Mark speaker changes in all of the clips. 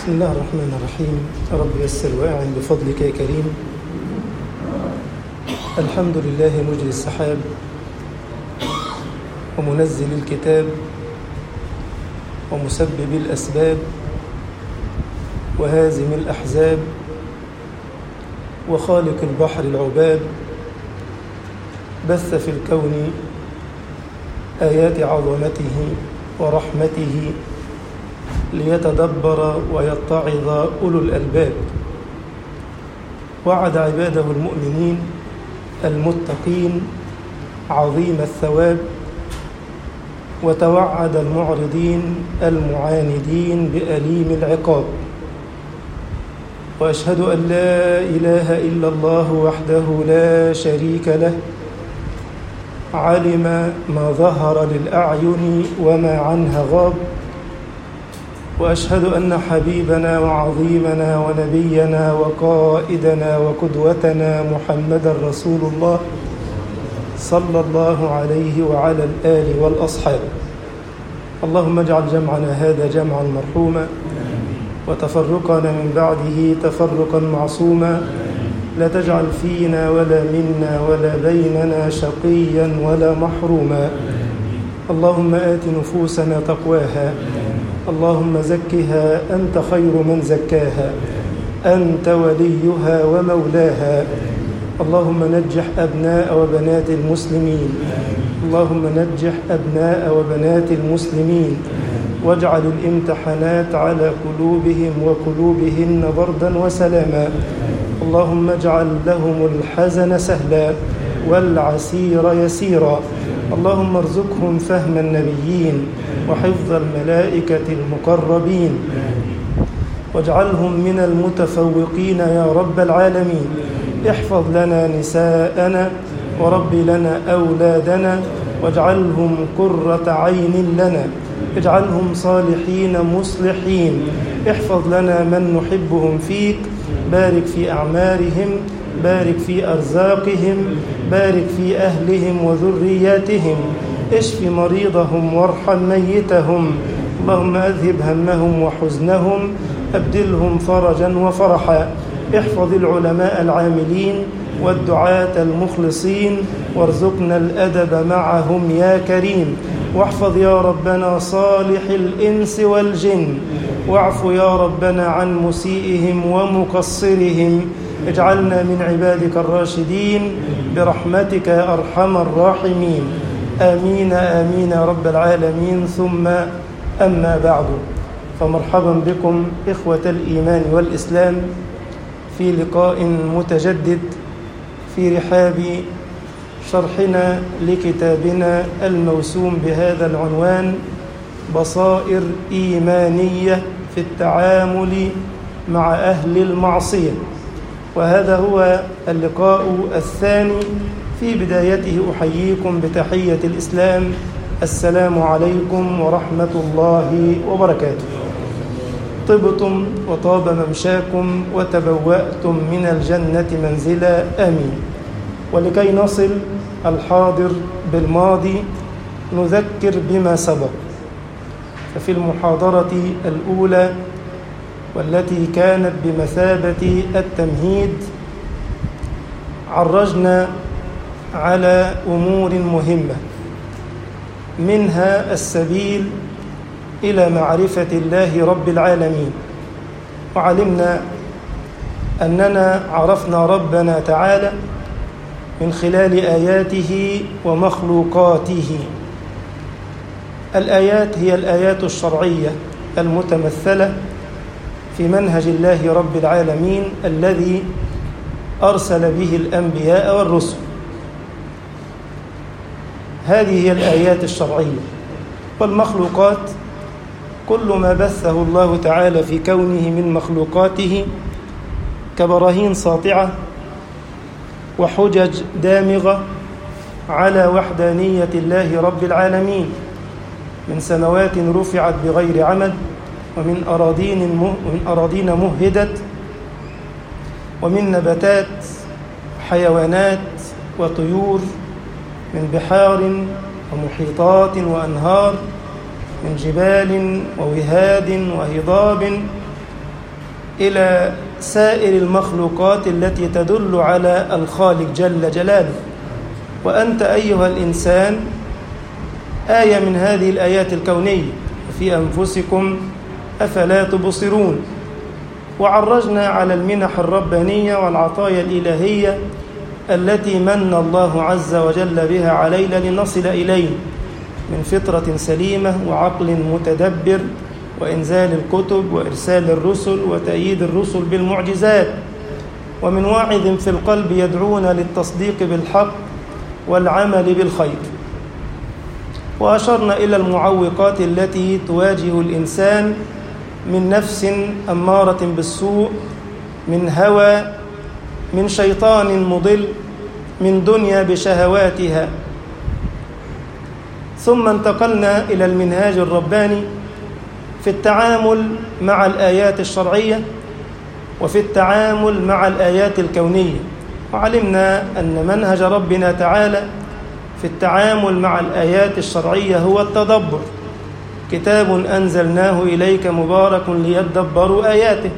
Speaker 1: بسم الله الرحمن الرحيم رب يسر وأعن بفضلك يا كريم الحمد لله مجري السحاب ومنزل الكتاب ومسبب الأسباب وهازم الأحزاب وخالق البحر العباب بث في الكون آيات عظمته ورحمته ليتدبر ويتعظ أولو الألباب وعد عباده المؤمنين المتقين عظيم الثواب وتوعد المعرضين المعاندين بأليم العقاب وأشهد أن لا إله إلا الله وحده لا شريك له علم ما ظهر للأعين وما عنها غاب واشهد ان حبيبنا وعظيمنا ونبينا وقائدنا وقدوتنا محمدا رسول الله صلى الله عليه وعلى الال والاصحاب اللهم اجعل جمعنا هذا جمعا مرحوما وتفرقنا من بعده تفرقا معصوما لا تجعل فينا ولا منا ولا بيننا شقيا ولا محروما اللهم ات نفوسنا تقواها اللهم زكها أنت خير من زكاها أنت وليها ومولاها اللهم نجح أبناء وبنات المسلمين اللهم نجح أبناء وبنات المسلمين واجعل الامتحانات على قلوبهم وقلوبهن بردا وسلاما اللهم اجعل لهم الحزن سهلا والعسير يسيرا اللهم ارزقهم فهم النبيين وحفظ الملائكة المقربين واجعلهم من المتفوقين يا رب العالمين احفظ لنا نساءنا ورب لنا أولادنا واجعلهم قرة عين لنا اجعلهم صالحين مصلحين احفظ لنا من نحبهم فيك بارك في أعمارهم بارك في أرزاقهم بارك في أهلهم وذرياتهم اشف مريضهم وارحم ميتهم اللهم أذهب همهم وحزنهم أبدلهم فرجا وفرحا احفظ العلماء العاملين والدعاة المخلصين وارزقنا الأدب معهم يا كريم واحفظ يا ربنا صالح الإنس والجن واعف يا ربنا عن مسيئهم ومقصرهم اجعلنا من عبادك الراشدين برحمتك يا أرحم الراحمين آمين آمين يا رب العالمين ثم أما بعد فمرحبا بكم إخوة الإيمان والإسلام في لقاء متجدد في رحاب شرحنا لكتابنا الموسوم بهذا العنوان بصائر إيمانية في التعامل مع أهل المعصية وهذا هو اللقاء الثاني في بدايته أحييكم بتحية الإسلام السلام عليكم ورحمة الله وبركاته طبتم وطاب ممشاكم وتبوأتم من الجنة منزلا آمين ولكي نصل الحاضر بالماضي نذكر بما سبق ففي المحاضرة الأولى والتي كانت بمثابة التمهيد عرجنا على أمور مهمة منها السبيل إلى معرفة الله رب العالمين وعلمنا أننا عرفنا ربنا تعالى من خلال آياته ومخلوقاته الآيات هي الآيات الشرعية المتمثلة في منهج الله رب العالمين الذي أرسل به الأنبياء والرسل هذه هي الآيات الشرعية والمخلوقات كل ما بثه الله تعالى في كونه من مخلوقاته كبراهين ساطعة وحجج دامغة على وحدانية الله رب العالمين من سماوات رفعت بغير عمد ومن أراضين ومن أراضين مهدت ومن نباتات حيوانات وطيور من بحار ومحيطات وأنهار من جبال ووهاد وهضاب إلى سائر المخلوقات التي تدل على الخالق جل جلاله وأنت أيها الإنسان آية من هذه الآيات الكونية في أنفسكم أفلا تبصرون وعرجنا على المنح الربانية والعطايا الإلهية التي من الله عز وجل بها علينا لنصل إليه من فطرة سليمة وعقل متدبر وإنزال الكتب وإرسال الرسل وتأييد الرسل بالمعجزات ومن واعظ في القلب يدعونا للتصديق بالحق والعمل بالخير وأشرنا إلى المعوقات التي تواجه الإنسان من نفس أمارة بالسوء من هوى من شيطان مضل من دنيا بشهواتها ثم انتقلنا إلى المنهاج الرباني في التعامل مع الآيات الشرعية وفي التعامل مع الآيات الكونية وعلمنا أن منهج ربنا تعالى في التعامل مع الآيات الشرعية هو التدبر كتاب أنزلناه إليك مبارك ليدبروا آياته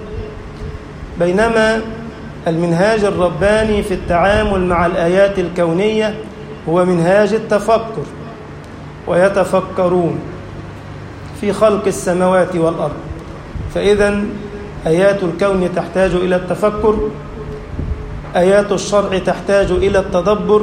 Speaker 1: بينما المنهاج الرباني في التعامل مع الآيات الكونية هو منهاج التفكر ويتفكرون في خلق السماوات والأرض فإذا آيات الكون تحتاج إلى التفكر آيات الشرع تحتاج إلى التدبر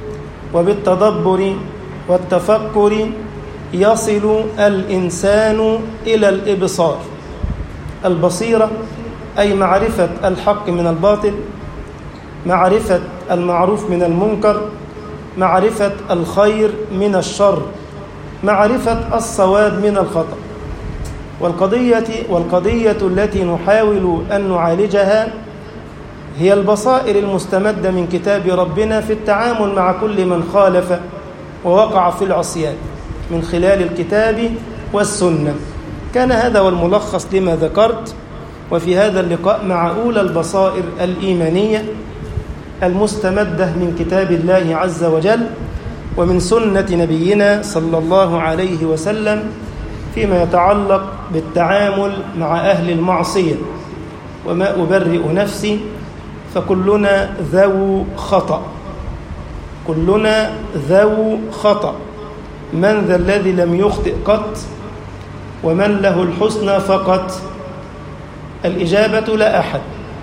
Speaker 1: وبالتدبر والتفكر يصل الإنسان إلى الإبصار البصيرة أي معرفة الحق من الباطل معرفة المعروف من المنكر معرفة الخير من الشر معرفة الصواب من الخطأ والقضية, والقضية التي نحاول أن نعالجها هي البصائر المستمدة من كتاب ربنا في التعامل مع كل من خالف ووقع في العصيان من خلال الكتاب والسنة كان هذا هو الملخص لما ذكرت وفي هذا اللقاء مع أولى البصائر الإيمانية المستمدة من كتاب الله عز وجل ومن سنة نبينا صلى الله عليه وسلم فيما يتعلق بالتعامل مع أهل المعصية وما أبرئ نفسي فكلنا ذو خطأ كلنا ذو خطأ من ذا الذي لم يخطئ قط ومن له الحسنى فقط الإجابة لا أحد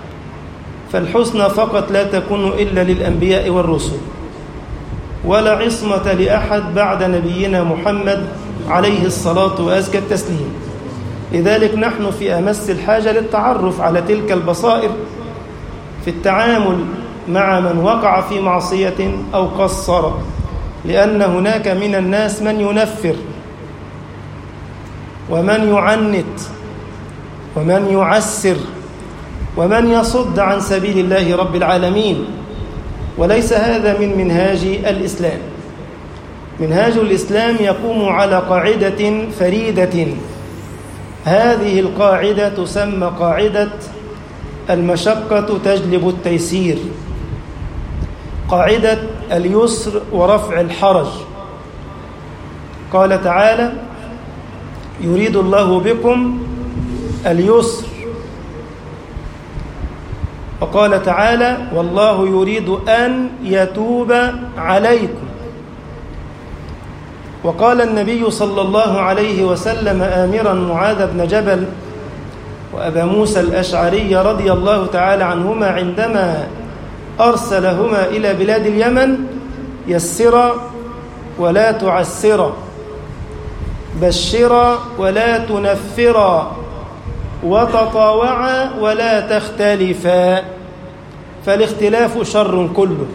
Speaker 1: فالحسنى فقط لا تكون إلا للأنبياء والرسل ولا عصمة لأحد بعد نبينا محمد عليه الصلاة وأزكى التسليم لذلك نحن في أمس الحاجة للتعرف على تلك البصائر في التعامل مع من وقع في معصية أو قصر لأن هناك من الناس من ينفر ومن يعنت ومن يعسر ومن يصد عن سبيل الله رب العالمين وليس هذا من منهاج الإسلام منهاج الإسلام يقوم على قاعدة فريدة هذه القاعدة تسمى قاعدة المشقة تجلب التيسير قاعدة اليسر ورفع الحرج قال تعالى يريد الله بكم اليسر وقال تعالى والله يريد أن يتوب عليكم وقال النبي صلى الله عليه وسلم آمرا معاذ بن جبل وأبا موسى الأشعري رضي الله تعالى عنهما عندما أرسلهما إلى بلاد اليمن يسرا ولا تعسرا بشرا ولا تنفرا وتطاوعا ولا تختلفا فالاختلاف شر كله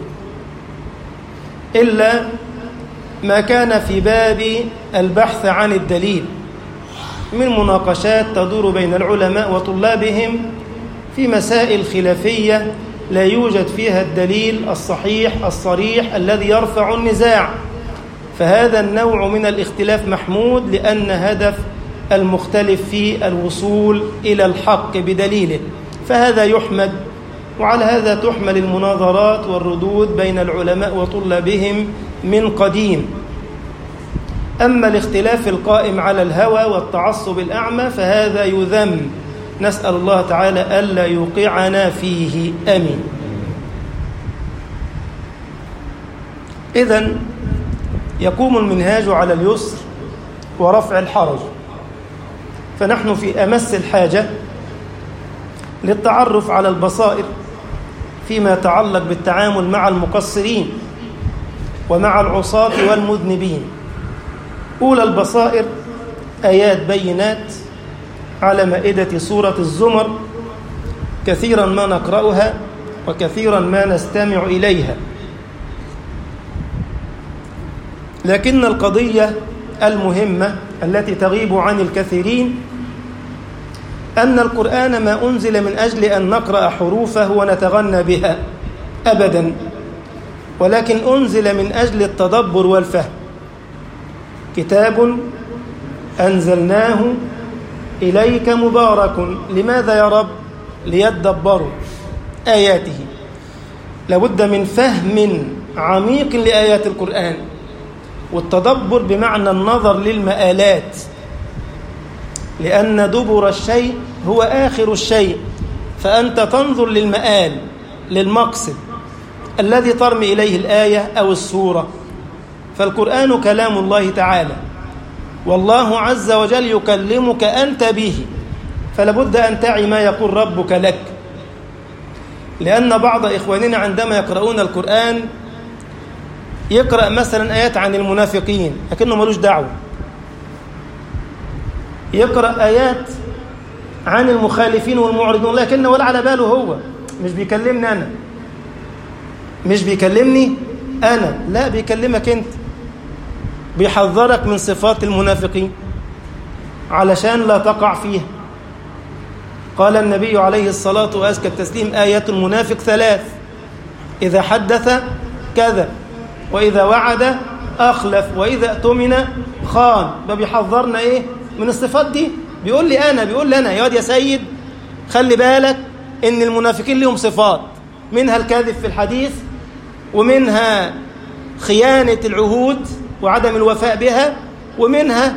Speaker 1: إلا ما كان في باب البحث عن الدليل من مناقشات تدور بين العلماء وطلابهم في مسائل خلافية لا يوجد فيها الدليل الصحيح الصريح الذي يرفع النزاع فهذا النوع من الاختلاف محمود لأن هدف المختلف في الوصول إلى الحق بدليله فهذا يحمد وعلى هذا تحمل المناظرات والردود بين العلماء وطلابهم من قديم أما الاختلاف القائم على الهوى والتعصب الأعمى فهذا يذم نسأل الله تعالى ألا يوقعنا فيه أمين إذا يقوم المنهاج على اليسر ورفع الحرج فنحن في أمس الحاجة للتعرف على البصائر فيما يتعلق بالتعامل مع المقصرين ومع العصاة والمذنبين أولى البصائر آيات بينات على مائدة سورة الزمر كثيرا ما نقرأها وكثيرا ما نستمع إليها لكن القضية المهمة التي تغيب عن الكثيرين أن القرآن ما أنزل من أجل أن نقرأ حروفه ونتغنى بها أبدا ولكن أنزل من أجل التدبر والفهم كتاب أنزلناه إليك مبارك لماذا يا رب ليدبروا آياته لابد من فهم عميق لآيات القرآن والتدبر بمعنى النظر للمآلات لأن دبر الشيء هو آخر الشيء فأنت تنظر للمآل للمقصد الذي ترمي إليه الآية أو السورة فالقرآن كلام الله تعالى والله عز وجل يكلمك أنت به فلابد أن تعي ما يقول ربك لك لأن بعض إخواننا عندما يقرؤون القرآن يقرأ مثلا آيات عن المنافقين لكنه ملوش دعوة يقرأ آيات عن المخالفين والمعرضون لكنه ولا على باله هو مش بيكلمني أنا مش بيكلمني أنا لا بيكلمك أنت بيحذرك من صفات المنافقين علشان لا تقع فيها قال النبي عليه الصلاة وأزكى التسليم آيات المنافق ثلاث إذا حدث كذب وإذا وعد أخلف وإذا اؤتمن خان ده بيحذرنا إيه من الصفات دي بيقول لي أنا بيقول لي أنا يا واد يا سيد خلي بالك إن المنافقين لهم صفات منها الكاذب في الحديث ومنها خيانة العهود وعدم الوفاء بها ومنها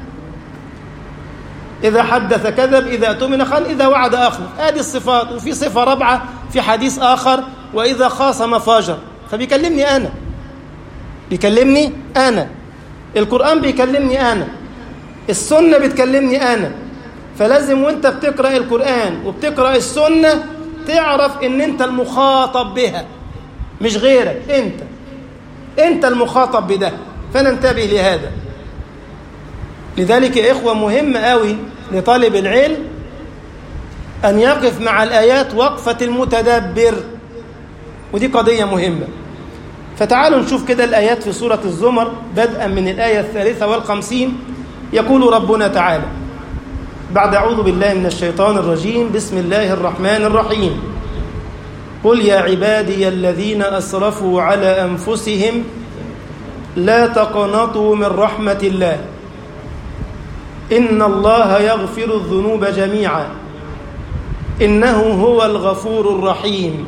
Speaker 1: إذا حدث كذب إذا اؤتمن خان إذا وعد أخلف هذه الصفات وفي صفة رابعة في حديث آخر وإذا خاصم فاجر فبيكلمني أنا بيكلمني أنا القرآن بيكلمني أنا السنة بتكلمني أنا فلازم وانت بتقرأ القرآن وبتقرأ السنة تعرف ان انت المخاطب بها مش غيرك انت انت المخاطب بده فننتبه لهذا لذلك يا إخوة مهم قوي لطالب العلم أن يقف مع الآيات وقفة المتدبر ودي قضية مهمة فتعالوا نشوف كده الآيات في سورة الزمر بدءا من الآية الثالثة والخمسين يقول ربنا تعالى بعد أعوذ بالله من الشيطان الرجيم بسم الله الرحمن الرحيم قل يا عبادي الذين أسرفوا على أنفسهم لا تقنطوا من رحمة الله إن الله يغفر الذنوب جميعا إنه هو الغفور الرحيم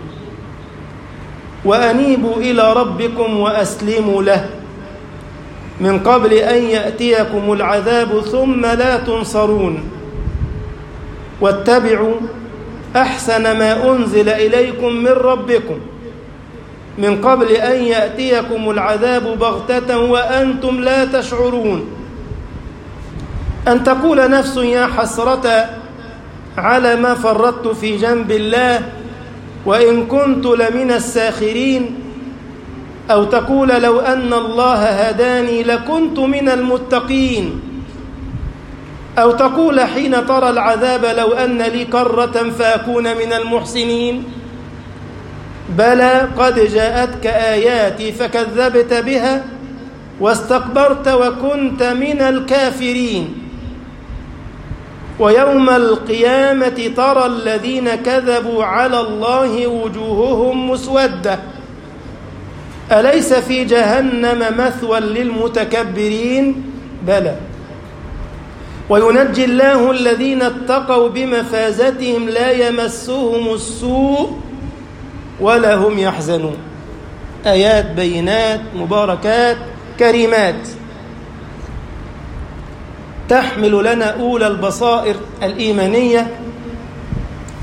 Speaker 1: وأنيبوا إلى ربكم وأسلموا له من قبل أن يأتيكم العذاب ثم لا تنصرون واتبعوا أحسن ما أنزل إليكم من ربكم من قبل أن يأتيكم العذاب بغتة وأنتم لا تشعرون أن تقول نفس يا حسرة على ما فرطت في جنب الله وإن كنت لمن الساخرين أو تقول لو أن الله هداني لكنت من المتقين أو تقول حين ترى العذاب لو أن لي كرة فأكون من المحسنين بلى قد جاءتك آياتي فكذبت بها واستكبرت وكنت من الكافرين ويوم القيامة ترى الذين كذبوا على الله وجوههم مسودة أليس في جهنم مثوى للمتكبرين بلى وينجي الله الذين اتقوا بمفازتهم لا يمسهم السوء ولا هم يحزنون آيات بينات مباركات كريمات تحمل لنا أولى البصائر الإيمانية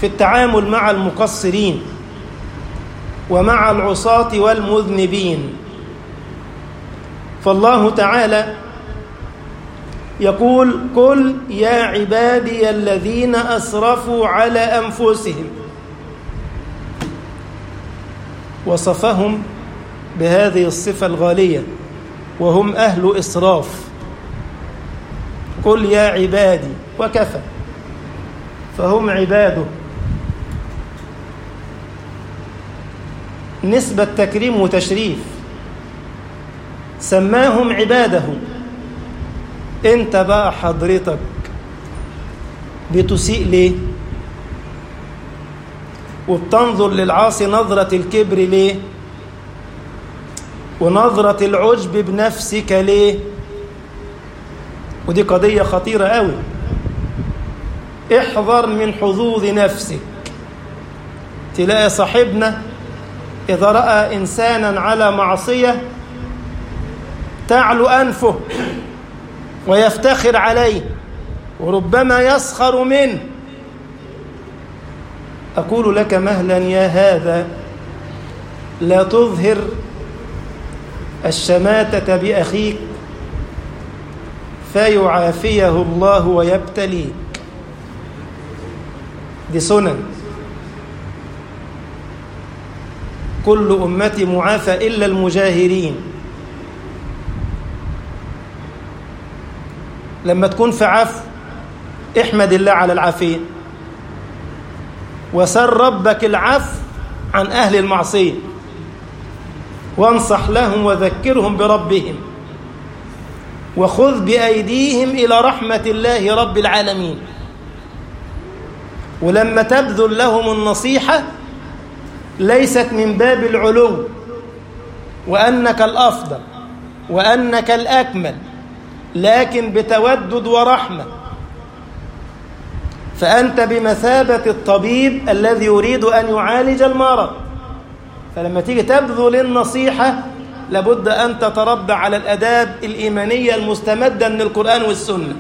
Speaker 1: في التعامل مع المقصرين ومع العصاة والمذنبين فالله تعالى يقول قل يا عبادي الذين أسرفوا على أنفسهم وصفهم بهذه الصفة الغالية وهم أهل إسراف قل يا عبادي وكفى فهم عباده نسبة تكريم وتشريف سماهم عباده انت بقى حضرتك بتسيء ليه وبتنظر للعاصي نظرة الكبر ليه ونظرة العجب بنفسك ليه ودي قضية خطيرة قوي احذر من حظوظ نفسك تلاقي صاحبنا إذا رأى إنسانا على معصية تعلو أنفه ويفتخر عليه وربما يسخر منه أقول لك مهلا يا هذا لا تظهر الشماتة بأخيك فيعافيه الله ويبتليك دي سنن كل أمتي معافى إلا المجاهرين لما تكون في عفو احمد الله على العافية وسر ربك العفو عن أهل المعصية وانصح لهم وذكرهم بربهم وخذ بأيديهم إلى رحمة الله رب العالمين ولما تبذل لهم النصيحة ليست من باب العلو وأنك الأفضل وأنك الأكمل لكن بتودد ورحمة فأنت بمثابة الطبيب الذي يريد أن يعالج المرض فلما تيجي تبذل النصيحة لابد أن تتربى على الأداب الإيمانية المستمدة من القرآن والسنة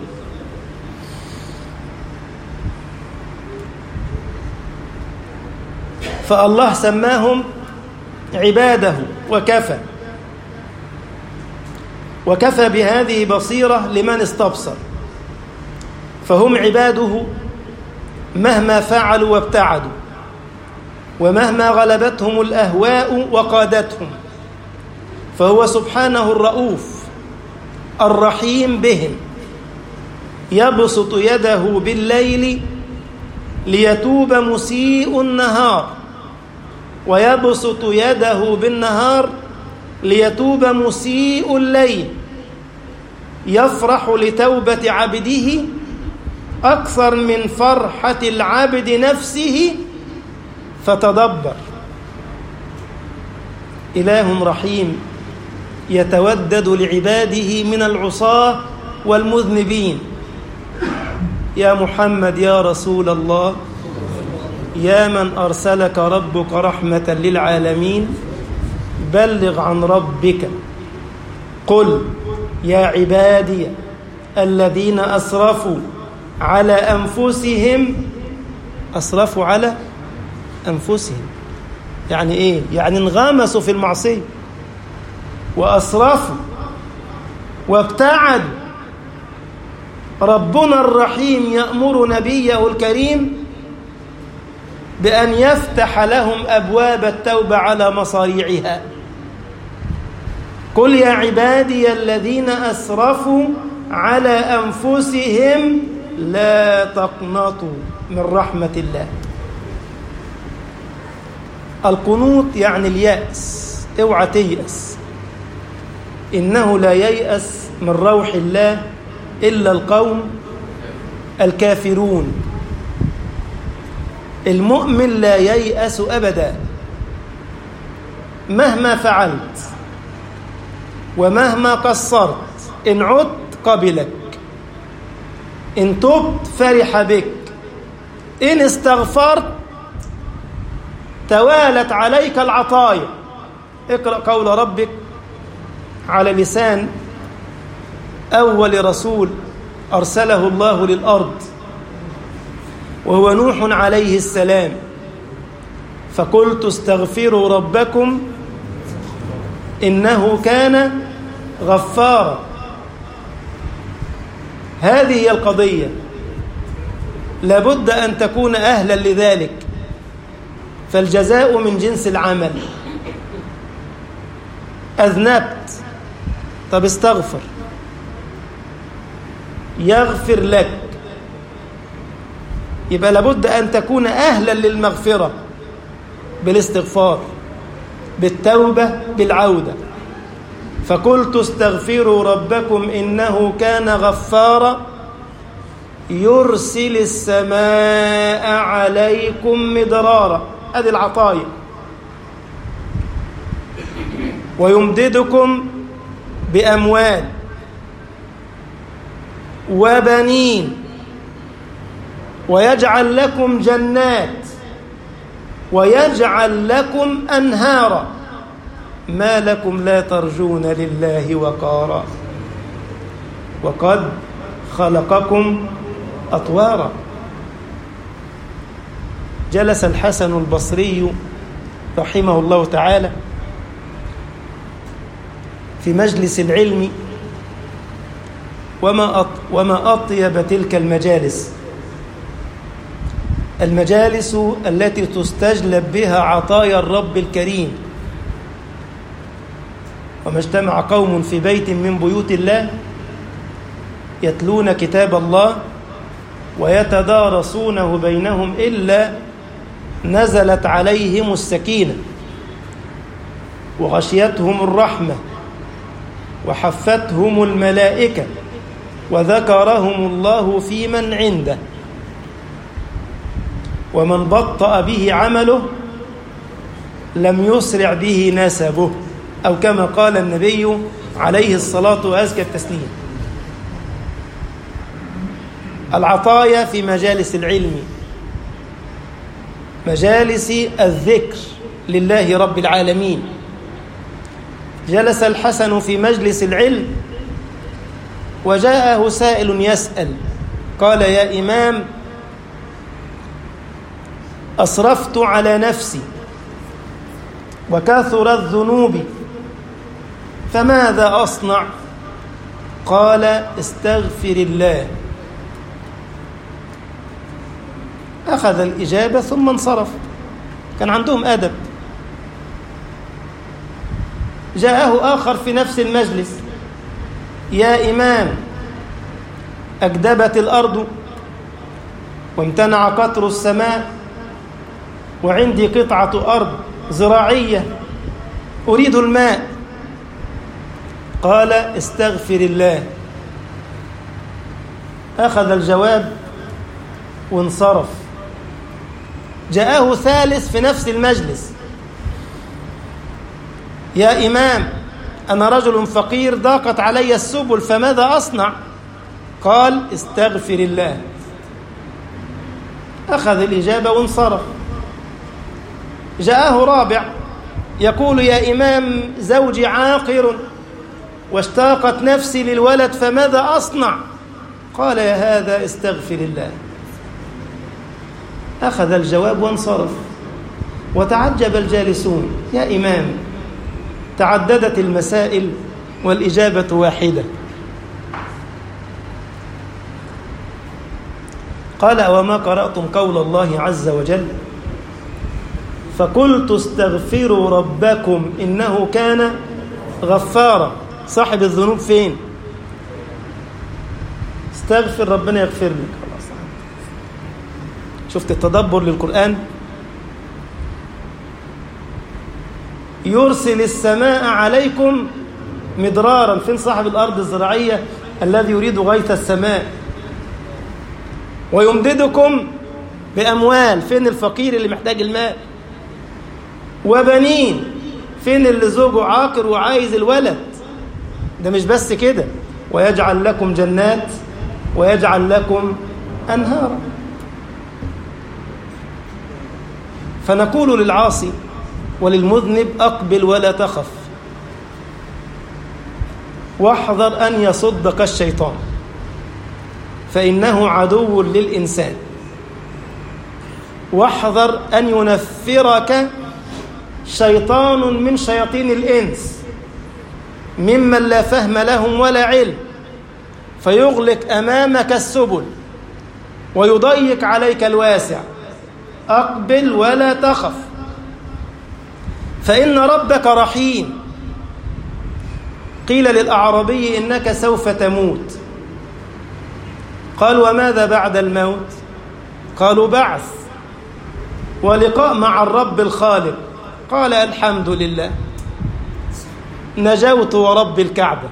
Speaker 1: فالله سماهم عباده وكفى وكفى بهذه بصيرة لمن استبصر فهم عباده مهما فعلوا وابتعدوا ومهما غلبتهم الأهواء وقادتهم فهو سبحانه الرؤوف الرحيم بهم يبسط يده بالليل ليتوب مسيء النهار ويبسط يده بالنهار ليتوب مسيء الليل يفرح لتوبة عبده أكثر من فرحة العبد نفسه فتدبر إله رحيم يتودد لعباده من العصاة والمذنبين يا محمد يا رسول الله يا من أرسلك ربك رحمة للعالمين بلغ عن ربك قل يا عبادي الذين أسرفوا على أنفسهم أسرفوا على أنفسهم يعني إيه؟ يعني انغمسوا في المعصية وأسرفوا وابتعدوا ربنا الرحيم يأمر نبيه الكريم بأن يفتح لهم أبواب التوبة على مصاريعها قل يا عبادي الذين أسرفوا على أنفسهم لا تقنطوا من رحمة الله القنوط يعني اليأس اوعى تيأس إنه لا ييأس من روح الله إلا القوم الكافرون المؤمن لا ييأس أبدا مهما فعلت ومهما قصرت إن عدت قبلك إن تبت فرح بك إن استغفرت توالت عليك العطايا اقرأ قول ربك على لسان أول رسول أرسله الله للأرض وهو نوح عليه السلام فقلت استغفروا ربكم إنه كان غفارا هذه هي القضية لابد أن تكون أهلا لذلك فالجزاء من جنس العمل أذنبت طب استغفر يغفر لك يبقى لابد أن تكون أهلا للمغفرة بالاستغفار بالتوبة بالعودة فقلت استغفروا ربكم إنه كان غفارا يرسل السماء عليكم مدرارا هذه العطايا ويمددكم بأموال وبنين ويجعل لكم جنات ويجعل لكم أنهارا ما لكم لا ترجون لله وقارا وقد خلقكم أطوارا جلس الحسن البصري رحمه الله تعالى في مجلس العلم وما أط وما أطيب تلك المجالس المجالس التي تستجلب بها عطايا الرب الكريم وما اجتمع قوم في بيت من بيوت الله يتلون كتاب الله ويتدارسونه بينهم إلا نزلت عليهم السكينة وغشيتهم الرحمة وحفتهم الملائكة وذكرهم الله في من عنده ومن بطأ به عمله لم يسرع به نسبه أو كما قال النبي عليه الصلاة وأزكى التسليم العطايا في مجالس العلم مجالس الذكر لله رب العالمين جلس الحسن في مجلس العلم وجاءه سائل يسأل قال يا إمام أسرفت على نفسي وكثرت ذنوبي فماذا أصنع قال استغفر الله أخذ الإجابة ثم انصرف كان عندهم أدب جاءه آخر في نفس المجلس يا إمام أكدبت الأرض وامتنع قطر السماء وعندي قطعة أرض زراعية أريد الماء قال استغفر الله أخذ الجواب وانصرف جاءه ثالث في نفس المجلس يا إمام أنا رجل فقير ضاقت علي السبل فماذا أصنع قال استغفر الله أخذ الإجابة وانصرف جاءه رابع يقول يا إمام زوجي عاقر واشتاقت نفسي للولد فماذا أصنع قال يا هذا استغفر الله أخذ الجواب وانصرف وتعجب الجالسون يا إمام تعددت المسائل والإجابة واحدة قال وما قرأتم قول الله عز وجل فقلت استغفروا ربكم إنه كان غفارا صاحب الذنوب فين استغفر ربنا يغفر لك خلاص شفت التدبر للقرآن يرسل السماء عليكم مدرارا فين صاحب الأرض الزراعية الذي يريد غيث السماء ويمددكم بأموال فين الفقير اللي محتاج الماء وبنين فين اللي زوجه عاقر وعايز الولد ده مش بس كده ويجعل لكم جنات ويجعل لكم أنهارا فنقول للعاصي وللمذنب أقبل ولا تخف واحذر أن يصدك الشيطان فإنه عدو للإنسان واحذر أن ينفرك شيطان من شياطين الإنس ممن لا فهم لهم ولا علم فيغلق أمامك السبل ويضيق عليك الواسع أقبل ولا تخف فإن ربك رحيم قيل للأعرابي إنك سوف تموت قال وماذا بعد الموت قالوا بعث ولقاء مع الرب الخالق قال الحمد لله نجوت ورب الكعبة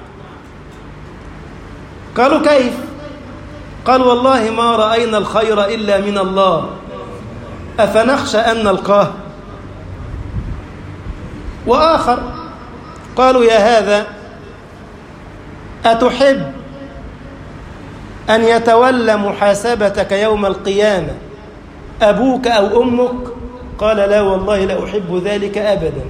Speaker 1: قالوا كيف قال والله ما رأينا الخير إلا من الله أفنخشى أن نلقاه وآخر قالوا يا هذا أتحب أن يتولى محاسبتك يوم القيامة أبوك أو أمك قال لا والله لا أحب ذلك أبدا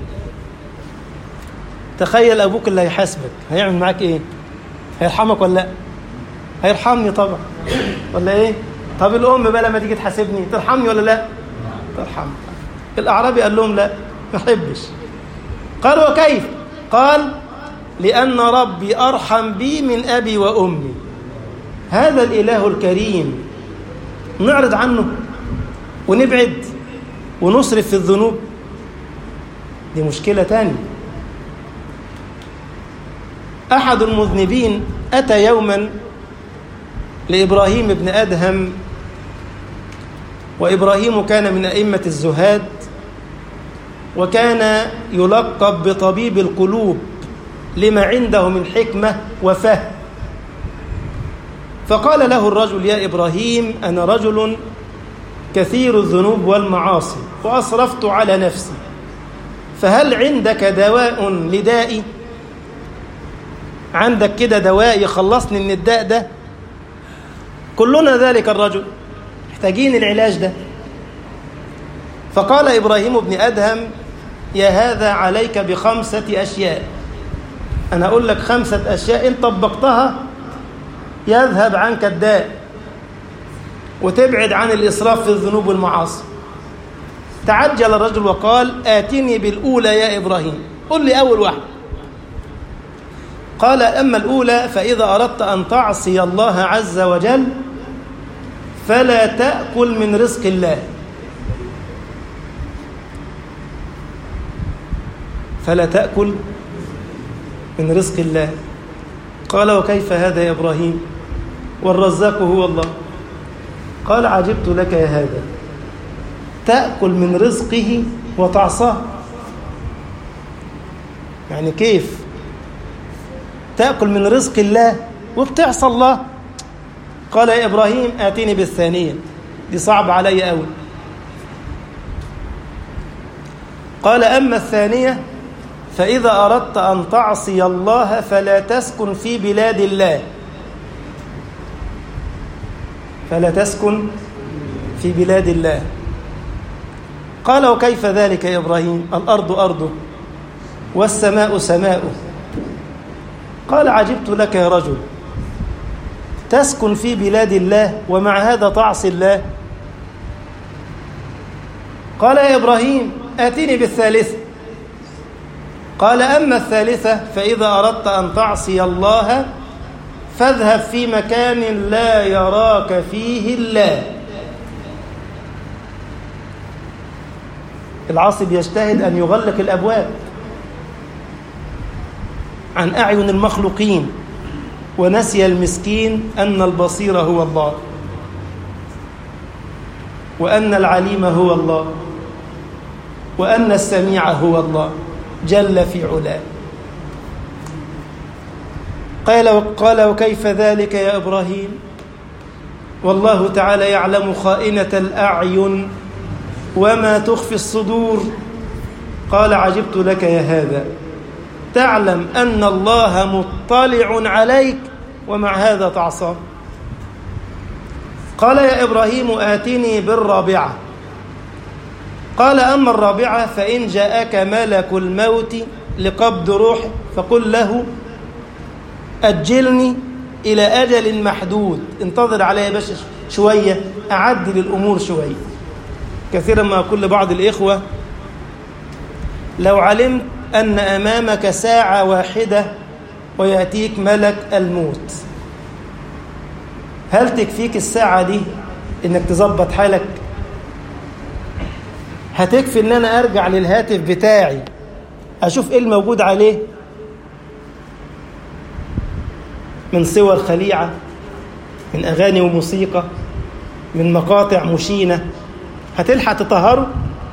Speaker 1: تخيل أبوك اللي هيحاسبك هيعمل معاك إيه هيرحمك ولا لا هيرحمني طبعا ولا إيه طب الأم بقى لما تيجي تحاسبني ترحمني ولا لا ترحمني الأعرابي قال لهم لا ما أحبش قال وكيف قال لأن ربي أرحم بي من أبي وأمي هذا الإله الكريم نعرض عنه ونبعد ونصرف في الذنوب دي مشكلة تانية أحد المذنبين أتى يوما لإبراهيم بن أدهم وإبراهيم كان من أئمة الزهاد وكان يلقب بطبيب القلوب لما عنده من حكمة وفهم فقال له الرجل يا إبراهيم أنا رجل كثير الذنوب والمعاصي وأصرفت على نفسي فهل عندك دواء لدائي عندك كده دواء يخلصني من الداء ده كلنا ذلك الرجل محتاجين العلاج ده فقال إبراهيم بن أدهم يا هذا عليك بخمسة أشياء أنا أقول لك خمسة أشياء إن طبقتها يذهب عنك الداء وتبعد عن الإسراف في الذنوب والمعاصي تعجل الرجل وقال آتني بالأولى يا إبراهيم قل لي أول واحد قال أما الأولى فإذا أردت أن تعصي الله عز وجل فلا تأكل من رزق الله فلا تأكل من رزق الله قال وكيف هذا يا إبراهيم والرزاق هو الله قال عجبت لك يا هذا تأكل من رزقه وتعصاه يعني كيف تأكل من رزق الله وبتعصى الله قال يا إبراهيم آتيني بالثانية دي صعب علي أوي قال أما الثانية فإذا أردت أن تعصي الله فلا تسكن في بلاد الله فلا تسكن في بلاد الله قال وكيف ذلك يا إبراهيم الأرض أرضه والسماء سماؤه قال عجبت لك يا رجل تسكن في بلاد الله ومع هذا تعصي الله قال يا إبراهيم آتني بالثالثة قال أما الثالثة فإذا أردت أن تعصي الله فاذهب في مكان لا يراك فيه الله العاصي بيجتهد أن يغلق الأبواب عن أعين المخلوقين ونسي المسكين أن البصير هو الله وأن العليم هو الله وأن السميع هو الله جل في علاه قال قال وكيف ذلك يا إبراهيم والله تعالى يعلم خائنة الأعين وما تخفي الصدور قال عجبت لك يا هذا تعلم أن الله مطلع عليك ومع هذا تعصى قال يا إبراهيم آتني بالرابعة قال أما الرابعة فإن جاءك ملك الموت لقبض روح فقل له أجلني إلى أجل محدود انتظر علي بس شوية أعدل الأمور شوية كثيرا ما أقول لبعض الإخوة لو علمت أن أمامك ساعة واحدة ويأتيك ملك الموت هل تكفيك الساعة دي إنك تظبط حالك هتكفي إن أنا أرجع للهاتف بتاعي أشوف إيه الموجود عليه من صور خليعة من أغاني وموسيقى من مقاطع مشينة هتلحق تطهره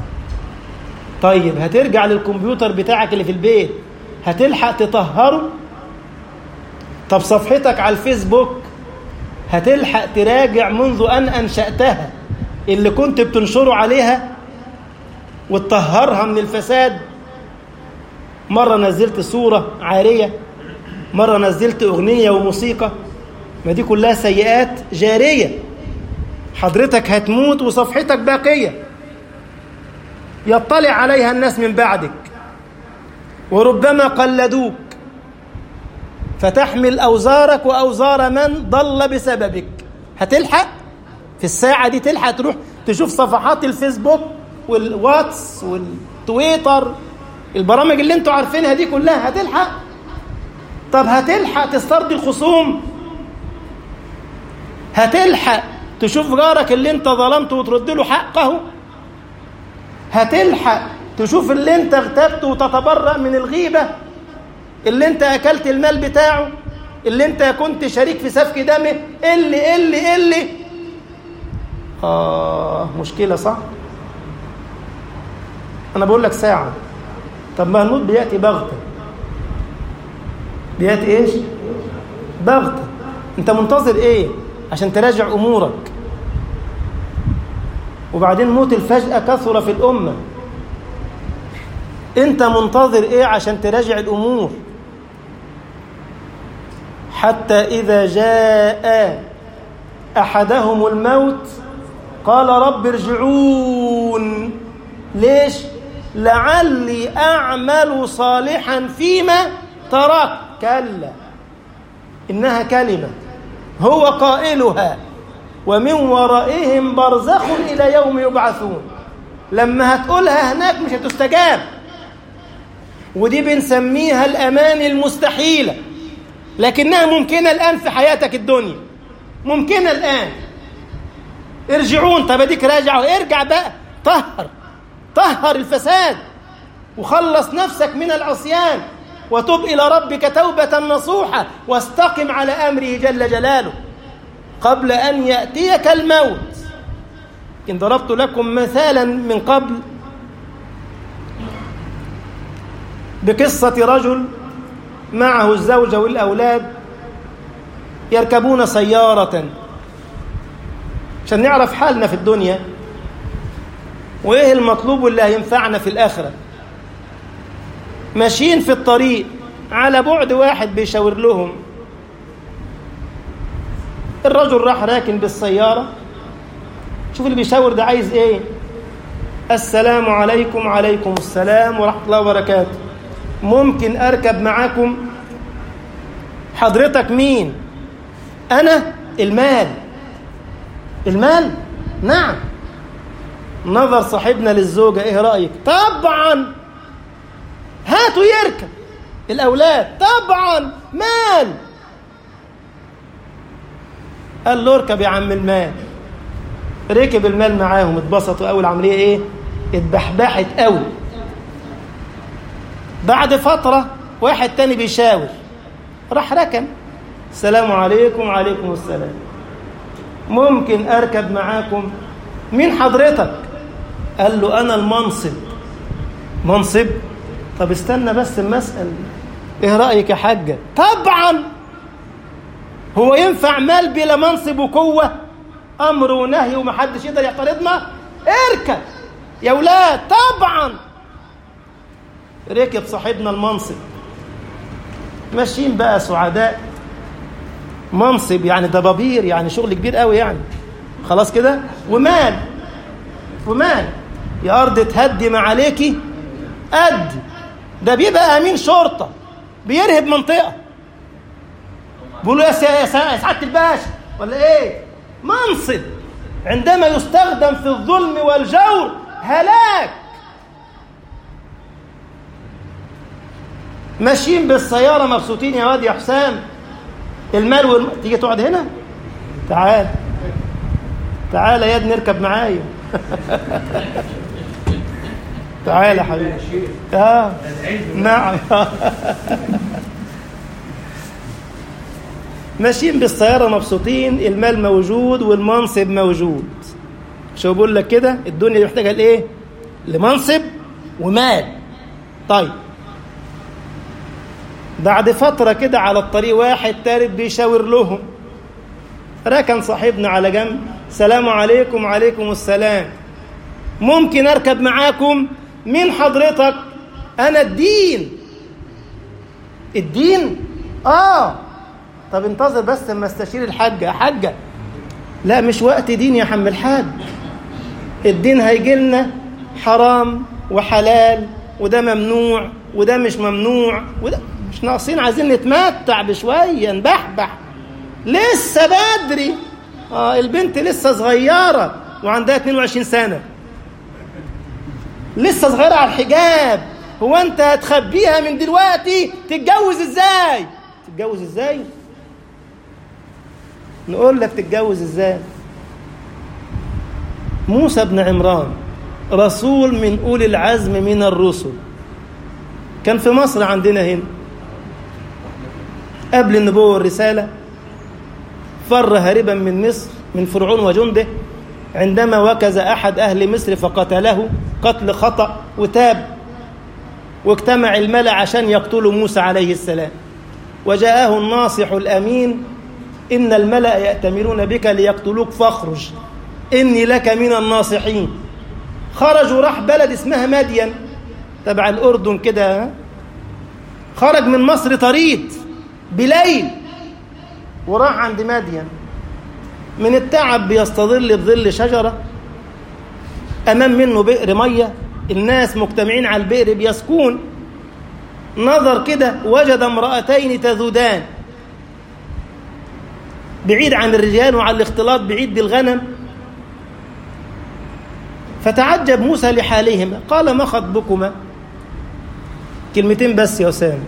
Speaker 1: طيب هترجع للكمبيوتر بتاعك اللي في البيت هتلحق تطهره طب صفحتك على الفيسبوك هتلحق تراجع منذ أن أنشأتها اللي كنت بتنشره عليها وتطهرها من الفساد مرة نزلت صورة عارية مرة نزلت أغنية وموسيقى ما دي كلها سيئات جارية حضرتك هتموت وصفحتك باقية يطلع عليها الناس من بعدك وربما قلدوك فتحمل أوزارك وأوزار من ضل بسببك هتلحق في الساعة دي تلحق تروح تشوف صفحات الفيسبوك والواتس والتويتر البرامج اللي انتوا عارفينها دي كلها هتلحق طب هتلحق تسترضي الخصوم هتلحق تشوف جارك اللي انت ظلمته وترد له حقه هتلحق تشوف اللي انت اغتبته وتتبرأ من الغيبة اللي انت اكلت المال بتاعه اللي انت كنت شريك في سفك دمه اللي اللي اللي آه مشكلة صح أنا بقول لك ساعة طب ما الموت بيأتي بغتة بيأتي إيش؟ بغتة أنت منتظر إيه؟ عشان تراجع أمورك وبعدين موت الفجأة كثر في الأمة أنت منتظر إيه عشان تراجع الأمور حتى إذا جاء أحدهم الموت قال رب ارجعون ليش لعلي أعمل صالحا فيما ترك كلا إنها كلمة هو قائلها ومن ورائهم برزخ إلى يوم يبعثون لما هتقولها هناك مش هتستجاب ودي بنسميها الأمان المستحيلة لكنها ممكنة الآن في حياتك الدنيا ممكنة الآن ارجعون طب اديك راجع ارجع بقى طهر طهر الفساد وخلص نفسك من العصيان وتب إلى ربك توبة نصوحة واستقم على أمره جل جلاله قبل أن يأتيك الموت إن ضربت لكم مثالا من قبل بقصة رجل معه الزوجة والأولاد يركبون سيارة عشان نعرف حالنا في الدنيا وإيه المطلوب اللي هينفعنا في الآخرة ماشيين في الطريق على بعد واحد بيشاور لهم الرجل راح راكن بالسيارة شوف اللي بيشاور ده عايز ايه السلام عليكم عليكم السلام ورحمة الله وبركاته ممكن أركب معاكم حضرتك مين أنا المال المال نعم نظر صاحبنا للزوجة ايه رأيك طبعا هاتوا يركب الأولاد طبعا مال قال له اركب يا عم المال ركب المال معاهم اتبسطوا قوي العملية ايه اتبحبحت قوي بعد فترة واحد تاني بيشاور راح ركن السلام عليكم وعليكم السلام ممكن أركب معاكم مين حضرتك قال له أنا المنصب منصب طب استنى بس المسألة ايه رأيك يا حاجة طبعا هو ينفع مال بلا منصب وقوة أمر ونهي ومحدش يقدر يعترضنا اركب يا ولاد طبعا ركب صاحبنا المنصب ماشيين بقى سعداء منصب يعني دبابير يعني شغل كبير قوي يعني خلاص كده ومال ومال يا أرض تهدي ما عليكي قد ده بيبقى أمين شرطة بيرهب منطقة بيقولوا يا سعادة الباشا ولا إيه منصب عندما يستخدم في الظلم والجور هلاك ماشيين بالسيارة مبسوطين يا واد يا حسام المال والم... تيجي تقعد هنا تعال تعال يا ابني نركب معايا تعال يا حبيبي اه نعم ماشيين بالسيارة مبسوطين المال موجود والمنصب موجود شو بقول لك كده الدنيا محتاجة لإيه لمنصب ومال طيب بعد فترة كده على الطريق واحد تالت بيشاور لهم ركن صاحبنا على جنب سلام عليكم عليكم السلام ممكن أركب معاكم مين حضرتك أنا الدين الدين آه طب انتظر بس لما استشير الحاجة يا حاجة لا مش وقت دين يا حم الحاج الدين هيجي لنا حرام وحلال وده ممنوع وده مش ممنوع وده مش ناقصين عايزين نتمتع بشوية نبحبح لسه بدري اه البنت لسه صغيرة وعندها 22 سنة لسه صغيرة على الحجاب هو انت هتخبيها من دلوقتي تتجوز ازاي تتجوز ازاي نقول لك تتجوز ازاي موسى بن عمران رسول من أولي العزم من الرسل كان في مصر عندنا هنا قبل النبوة والرسالة فر هاربا من مصر من فرعون وجنده عندما وكز أحد أهل مصر فقتله قتل خطأ وتاب واجتمع الملأ عشان يقتلوا موسى عليه السلام وجاءه الناصح الأمين إن الملأ يأتمرون بك ليقتلوك فاخرج إني لك من الناصحين خرج وراح بلد اسمها مدين تبع الأردن كده خرج من مصر طريد بليل وراح عند مدين من التعب بيستظل بظل شجرة أمام منه بئر مية الناس مجتمعين على البئر بيسكون نظر كده وجد امرأتين تذودان بعيد عن الرجال وعن الاختلاط بعيد بالغنم فتعجب موسى لحالهما قال ما خطبكما كلمتين بس يا أسامة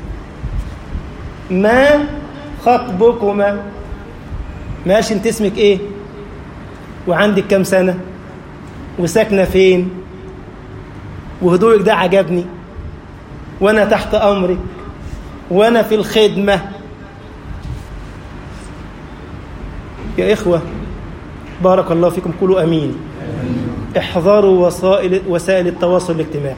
Speaker 1: ما خطبكما ماشي انت اسمك ايه وعندك كام سنة وساكنة فين وهدوءك ده عجبني وانا تحت امرك وانا في الخدمة يا اخوة بارك الله فيكم قولوا امين احذروا وسائل وسائل التواصل الاجتماعي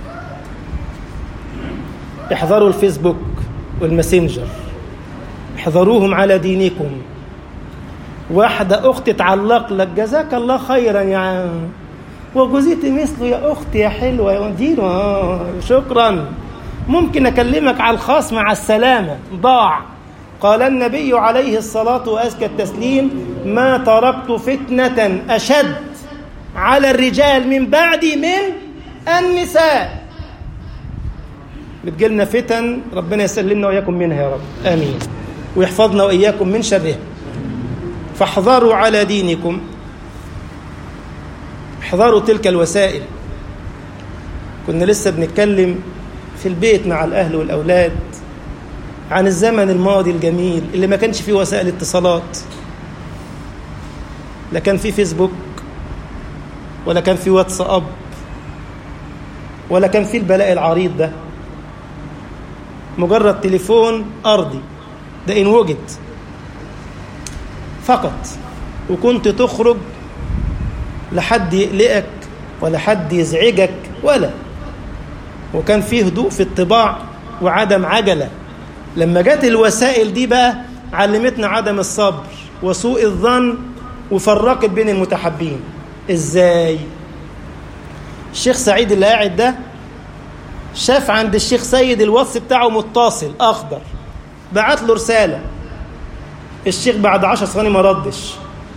Speaker 1: احذروا الفيسبوك والماسنجر احذروهم على دينكم واحدة أخت تعلق لك جزاك الله خيرا يا وجزيت مثله يا أختي يا حلوة يا دينه آه شكرا ممكن أكلمك على الخاص مع السلامة ضاع قال النبي عليه الصلاة وأزكى التسليم ما تركت فتنة أشد على الرجال من بعدي من النساء بتجيلنا فتن ربنا يسلمنا وإياكم منها يا رب آمين ويحفظنا وإياكم من شرها فاحذروا على دينكم احذروا تلك الوسائل كنا لسه بنتكلم في البيت مع الأهل والأولاد عن الزمن الماضي الجميل اللي ما كانش فيه وسائل اتصالات لا كان فيه فيسبوك ولا كان فيه واتساب ولا كان فيه البلاء العريض ده مجرد تليفون أرضي ده إن وجد فقط وكنت تخرج لحد يقلقك ولا حد يزعجك ولا وكان فيه هدوء في الطباع وعدم عجلة لما جت الوسائل دي بقى علمتنا عدم الصبر وسوء الظن وفرقت بين المتحبين ازاي الشيخ سعيد اللي قاعد ده شاف عند الشيخ سيد الوصف بتاعه متصل اخضر بعت له رساله الشيخ بعد عشر ثواني ما ردش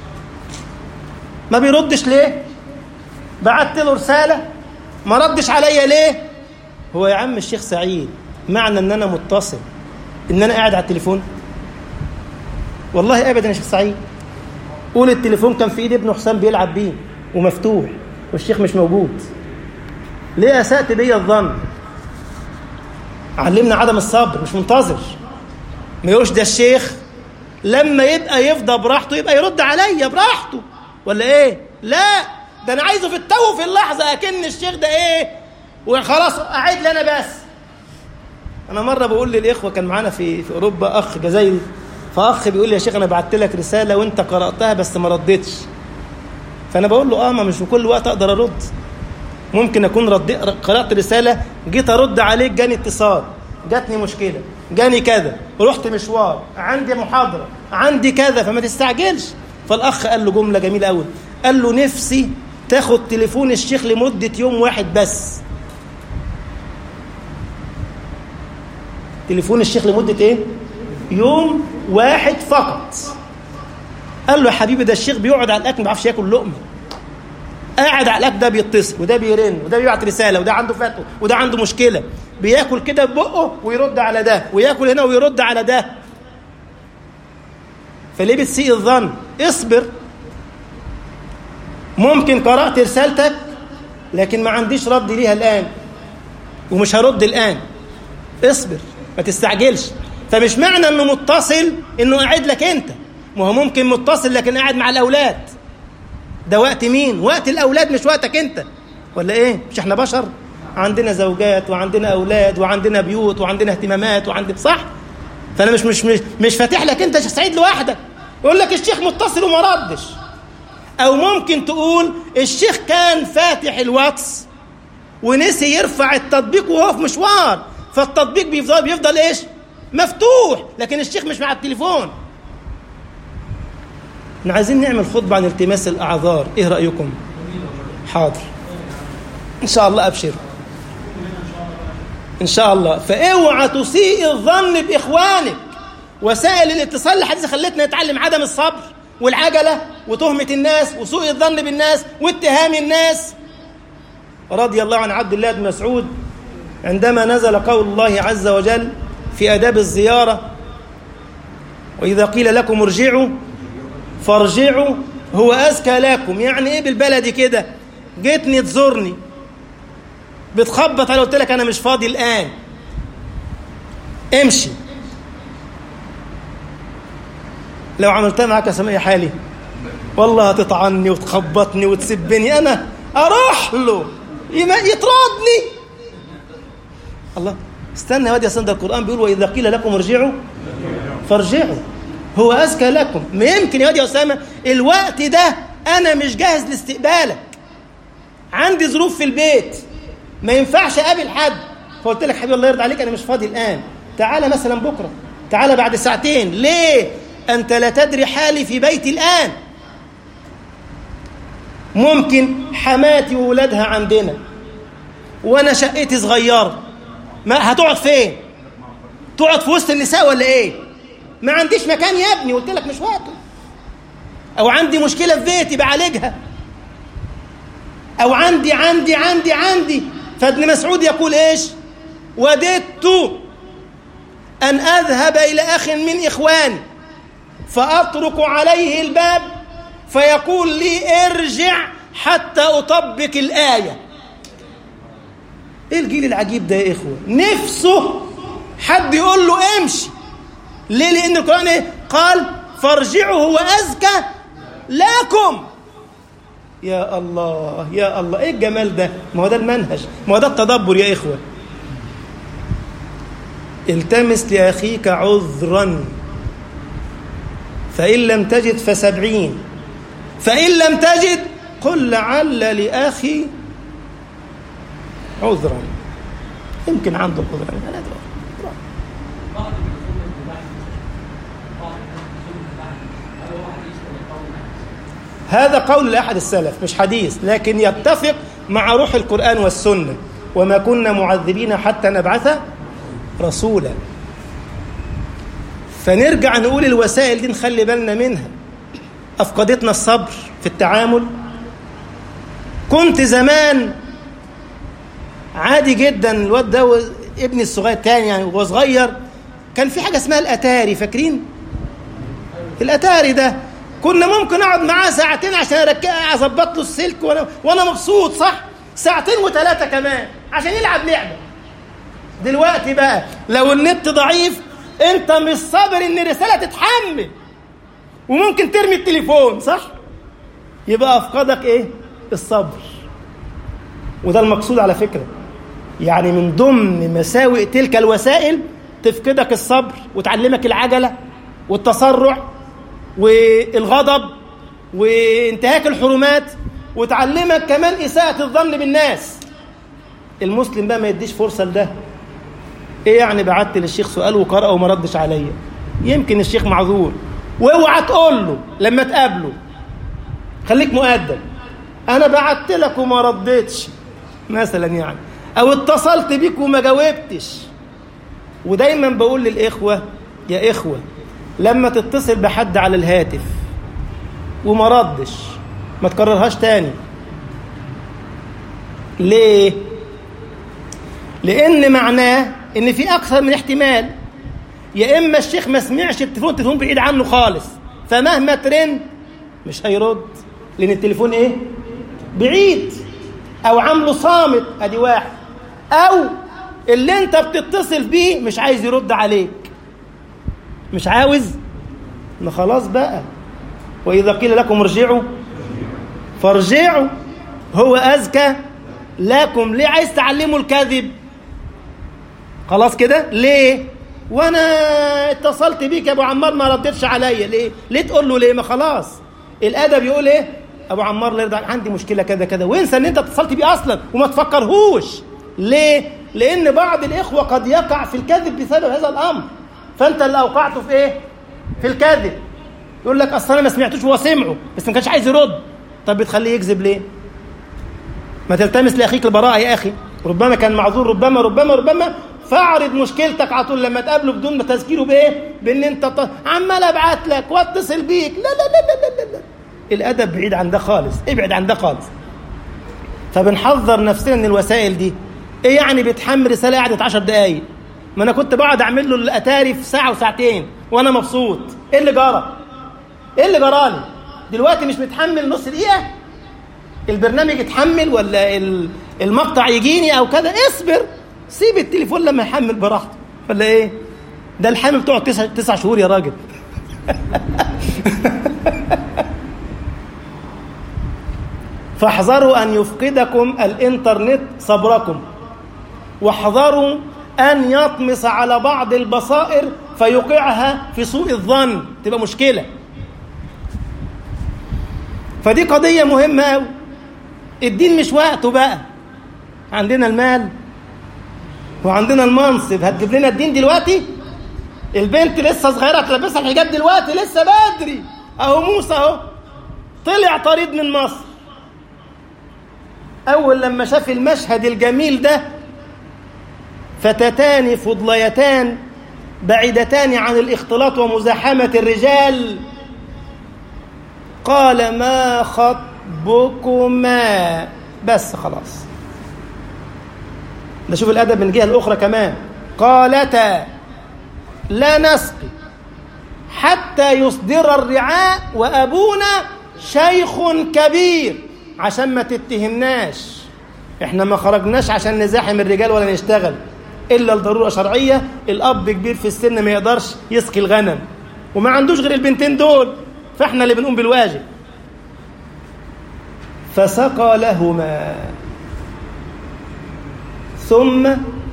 Speaker 1: ما بيردش ليه بعت له رساله ما ردش عليا ليه هو يا عم الشيخ سعيد معنى ان انا متصل ان انا قاعد على التليفون والله ابدا يا شيخ سعيد قول التليفون كان في ايد ابن حسام بيلعب بيه ومفتوح والشيخ مش موجود ليه اسأت بيا الظن علمنا عدم الصبر مش منتظر ما يقولش ده الشيخ لما يبقى يفضى براحته يبقى يرد عليا براحته ولا ايه لا ده انا عايزه في التو في اللحظه اكن الشيخ ده ايه وخلاص قاعد لي انا بس انا مره بقول للاخوه كان معانا في في اوروبا اخ جزائري فاخ بيقول لي يا شيخ انا بعت لك رساله وانت قراتها بس ما ردتش فانا بقول له اه ما مش في كل وقت اقدر ارد ممكن اكون رد قرات رساله جيت ارد عليك جاني اتصال جاتني مشكله جاني كذا رحت مشوار عندي محاضره عندي كذا فما تستعجلش فالاخ قال له جمله جميله قوي قال له نفسي تاخد تليفون الشيخ لمده يوم واحد بس تليفون الشيخ لمده ايه يوم واحد فقط قال له يا حبيبي ده الشيخ بيقعد على الاكل ما بيعرفش ياكل لقمه قاعد على الاكل ده بيتصل وده بيرن وده بيبعت رساله وده عنده فتوى وده عنده مشكله بياكل كده ببقه ويرد على ده وياكل هنا ويرد على ده فليه بتسيء الظن اصبر ممكن قرأت رسالتك لكن ما عنديش رد ليها الآن ومش هرد الآن اصبر ما تستعجلش فمش معنى انه متصل انه قاعد لك انت ما هو ممكن متصل لكن قاعد مع الاولاد ده وقت مين وقت الاولاد مش وقتك انت ولا ايه مش احنا بشر عندنا زوجات وعندنا اولاد وعندنا بيوت وعندنا اهتمامات وعندنا صح فانا مش مش مش, مش فاتح لك انت سعيد لوحدك يقول لك الشيخ متصل وما ردش او ممكن تقول الشيخ كان فاتح الواتس ونسي يرفع التطبيق وهو في مشوار فالتطبيق بيفضل بيفضل ايش مفتوح لكن الشيخ مش مع التليفون احنا عايزين نعمل خطبه عن التماس الاعذار ايه رايكم حاضر ان شاء الله ابشر ان شاء الله فاوعى تسيء الظن باخوانك وسائل الاتصال الحديثه خلتنا نتعلم عدم الصبر والعجله وتهمه الناس وسوء الظن بالناس واتهام الناس رضي الله عن عبد الله بن مسعود عندما نزل قول الله عز وجل في آداب الزيارة وإذا قيل لكم ارجعوا فارجعوا هو أزكى لكم يعني إيه بالبلدي كده جيتني تزورني بتخبط أنا قلت لك أنا مش فاضي الآن امشي لو عملتها معاك يا سمية حالي والله هتطعني وتخبطني وتسبني أنا أروح له يطردني الله استنى يا واد يا سند القرآن بيقول وإذا قيل لكم ارجعوا فارجعوا هو أزكى لكم ما يمكن يا واد يا أسامة الوقت ده أنا مش جاهز لاستقبالك عندي ظروف في البيت ما ينفعش أقابل حد فقلت لك حبيبي الله يرضى عليك أنا مش فاضي الآن تعالى مثلا بكرة تعالى بعد ساعتين ليه أنت لا تدري حالي في بيتي الآن ممكن حماتي وولادها عندنا وانا شقتي صغيره ما هتقعد فين تقعد في وسط النساء ولا ايه ما عنديش مكان يا ابني قلت لك مش وقته او عندي مشكله في بيتي بعالجها او عندي عندي عندي عندي فابن مسعود يقول ايش وددت ان اذهب الى اخ من اخواني فاطرق عليه الباب فيقول لي ارجع حتى اطبق الايه ايه الجيل العجيب ده يا اخوه نفسه حد يقول له امشي ليه لان القران ايه قال فارجعوا هو ازكى لكم يا الله يا الله ايه الجمال ده ما هو ده المنهج ما هو ده التدبر يا اخوه التمس لاخيك عذرا فان لم تجد فسبعين فان لم تجد قل لعل لاخي عذرا يمكن عنده قدرة لا هذا قول لأحد السلف مش حديث لكن يتفق مع روح القرآن والسنة وما كنا معذبين حتى نبعث رسولا فنرجع نقول الوسائل دي نخلي بالنا منها أفقدتنا الصبر في التعامل كنت زمان عادي جدا الواد ده ابني الصغير تاني يعني وهو صغير كان في حاجه اسمها الاتاري فاكرين الاتاري ده كنا ممكن اقعد معاه ساعتين عشان اركب اظبط له السلك وانا وانا مبسوط صح ساعتين وثلاثه كمان عشان يلعب لعبه دلوقتي بقى لو النت ضعيف انت مش صابر ان الرساله تتحمل وممكن ترمي التليفون صح يبقى افقدك ايه الصبر وده المقصود على فكره يعني من ضمن مساوئ تلك الوسائل تفقدك الصبر وتعلمك العجله والتسرع والغضب وانتهاك الحرمات وتعلمك كمان اساءه الظن بالناس المسلم بقى ما يديش فرصه لده ايه يعني بعت للشيخ سؤال وقرأ وما ردش عليا يمكن الشيخ معذور واوعى تقول له لما تقابله خليك مؤدب انا بعت لك وما ردتش مثلا يعني او اتصلت بيك وما جاوبتش ودايما بقول للاخوه يا اخوه لما تتصل بحد على الهاتف وما ردش ما تكررهاش تاني ليه لان معناه ان في اكثر من احتمال يا اما الشيخ ما سمعش التليفون التليفون بعيد عنه خالص فمهما ترن مش هيرد لان التليفون ايه بعيد او عامله صامت ادي واحد او اللي انت بتتصل بيه مش عايز يرد عليك مش عاوز ما خلاص بقى واذا قيل لكم ارجعوا فارجعوا هو اذكى لكم ليه عايز تعلموا الكذب خلاص كده ليه وانا اتصلت بيك يا ابو عمار ما ردتش عليا ليه ليه تقول له ليه ما خلاص الادب يقول ايه ابو عمار لا يرضى عندي مشكله كذا كذا وانسى ان انت اتصلت بيه اصلا وما تفكرهوش ليه لان بعض الاخوه قد يقع في الكذب بسبب هذا الامر فانت اللي اوقعته في ايه في الكذب يقول لك اصل انا ما سمعتوش وهو سمعه بس ما كانش عايز يرد طب بتخليه يكذب ليه ما تلتمس لاخيك البراءه يا اخي ربما كان معذور ربما ربما ربما فاعرض مشكلتك على طول لما تقابله بدون ما تذكيره بايه بان انت ط... عمال ابعت لك واتصل بيك لا لا لا لا لا, لا. الادب بعيد عن ده خالص ابعد عن ده خالص فبنحذر نفسنا من الوسائل دي ايه يعني بتحمل رساله قعدت 10 دقايق ما انا كنت بقعد اعمل له الاتاري في ساعه وساعتين وانا مبسوط ايه اللي جرى ايه اللي جرالي دلوقتي مش متحمل نص دقيقه البرنامج يتحمل ولا المقطع يجيني او كذا اصبر سيب التليفون لما يحمل براحته ولا ايه ده الحامل بتقعد تسع, تسع شهور يا راجل فاحذروا ان يفقدكم الانترنت صبركم واحذروا ان يطمس على بعض البصائر فيوقعها في سوء الظن تبقى مشكله فدي قضيه مهمه قوي الدين مش وقته بقى عندنا المال وعندنا المنصب هتجيب لنا الدين دلوقتي البنت لسه صغيره تلبسها الحجاب دلوقتي لسه بدري اهو موسى اهو طلع طريد من مصر اول لما شاف المشهد الجميل ده فتتان فضليتان بعيدتان عن الاختلاط ومزاحمه الرجال قال ما خطبكما بس خلاص نشوف الادب من الجهه الاخرى كمان قالتا لا نسقي حتى يصدر الرعاء وابونا شيخ كبير عشان ما تتهمناش احنا ما خرجناش عشان نزاحم الرجال ولا نشتغل الا لضروره شرعيه الاب كبير في السن ما يقدرش يسقي الغنم وما عندوش غير البنتين دول فاحنا اللي بنقوم بالواجب فسقى لهما ثم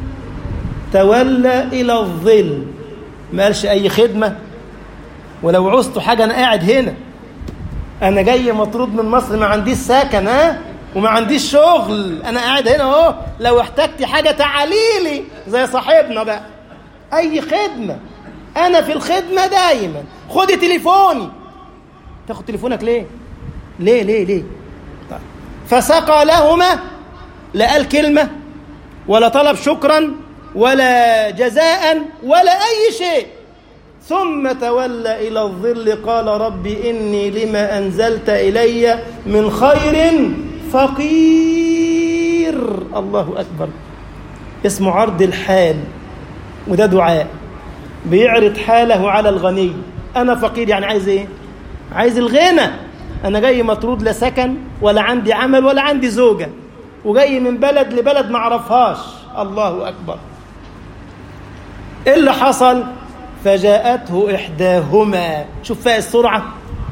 Speaker 1: تولى إلى الظل ما قالش أي خدمة ولو عوزت حاجة أنا قاعد هنا أنا جاي مطرود من مصر ما عنديش سكن ها وما عنديش شغل أنا قاعد هنا أهو لو احتجت حاجة تعاليلي زي صاحبنا بقى أي خدمة أنا في الخدمة دايما خدي تليفوني تاخد تليفونك ليه؟ ليه ليه ليه؟ طيب. فسقى لهما لا قال كلمة ولا طلب شكرا ولا جزاء ولا أي شيء ثم تولى إلى الظل قال رب إني لما أنزلت إلي من خير فقير الله أكبر اسمه عرض الحال وده دعاء بيعرض حاله على الغني أنا فقير يعني عايز إيه عايز الغنى انا جاي مطرود لا سكن ولا عندي عمل ولا عندي زوجه وجاي من بلد لبلد ما اعرفهاش الله اكبر ايه اللي حصل فجاءته احداهما شوف فيها السرعه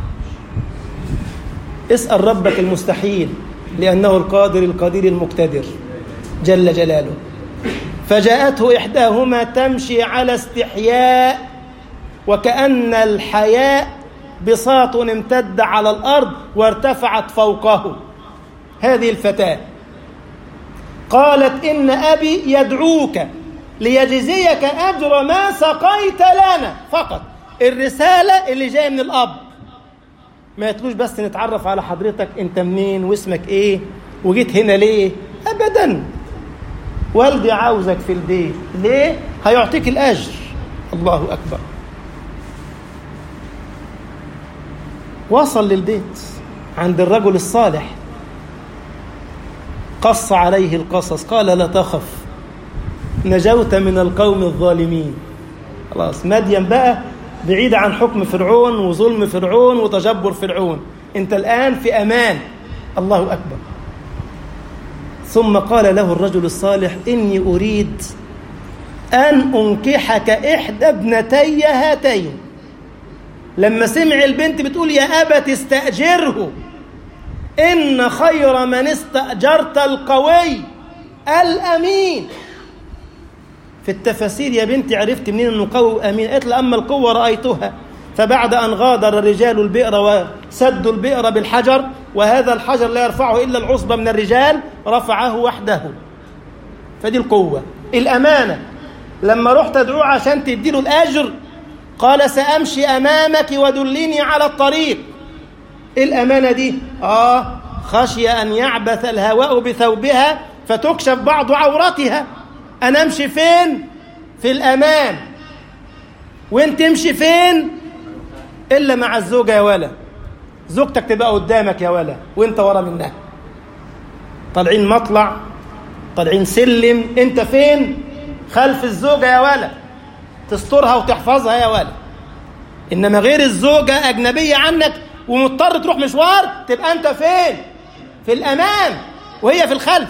Speaker 1: اسال ربك المستحيل لانه القادر القدير المقتدر جل جلاله فجاءته احداهما تمشي على استحياء وكأن الحياء بساط امتد على الأرض وارتفعت فوقه هذه الفتاة قالت إن أبي يدعوك ليجزيك أجر ما سقيت لنا فقط الرسالة اللي جاية من الأب ما يتلوش بس نتعرف على حضرتك أنت منين واسمك إيه وجيت هنا ليه أبدا والدي عاوزك في البيت ليه هيعطيك الأجر الله أكبر وصل للبيت عند الرجل الصالح قص عليه القصص قال لا تخف نجوت من القوم الظالمين خلاص مدين بقى بعيد عن حكم فرعون وظلم فرعون وتجبر فرعون انت الآن في أمان الله أكبر ثم قال له الرجل الصالح إني أريد أن أنكحك إحدى ابنتي هاتين لما سمع البنت بتقول يا أبت استأجره إن خير من استأجرت القوي الأمين في التفاسير يا بنتي عرفت منين انه قوي وامين قالت اما القوه رايتها فبعد ان غادر الرجال البئر وسدوا البئر بالحجر وهذا الحجر لا يرفعه الا العصبه من الرجال رفعه وحده فدي القوه الامانه لما رحت ادعوه عشان تديله الاجر قال سامشي امامك ودلني على الطريق الامانه دي اه خشي ان يعبث الهواء بثوبها فتكشف بعض عورتها انا امشي فين في الامان وانت تمشي فين الا مع الزوجه يا ولا زوجتك تبقى قدامك يا ولا وانت ورا منها طالعين مطلع طالعين سلم انت فين خلف الزوجه يا ولا تسترها وتحفظها يا ولا انما غير الزوجه اجنبيه عنك ومضطر تروح مشوار تبقى انت فين في الامام وهي في الخلف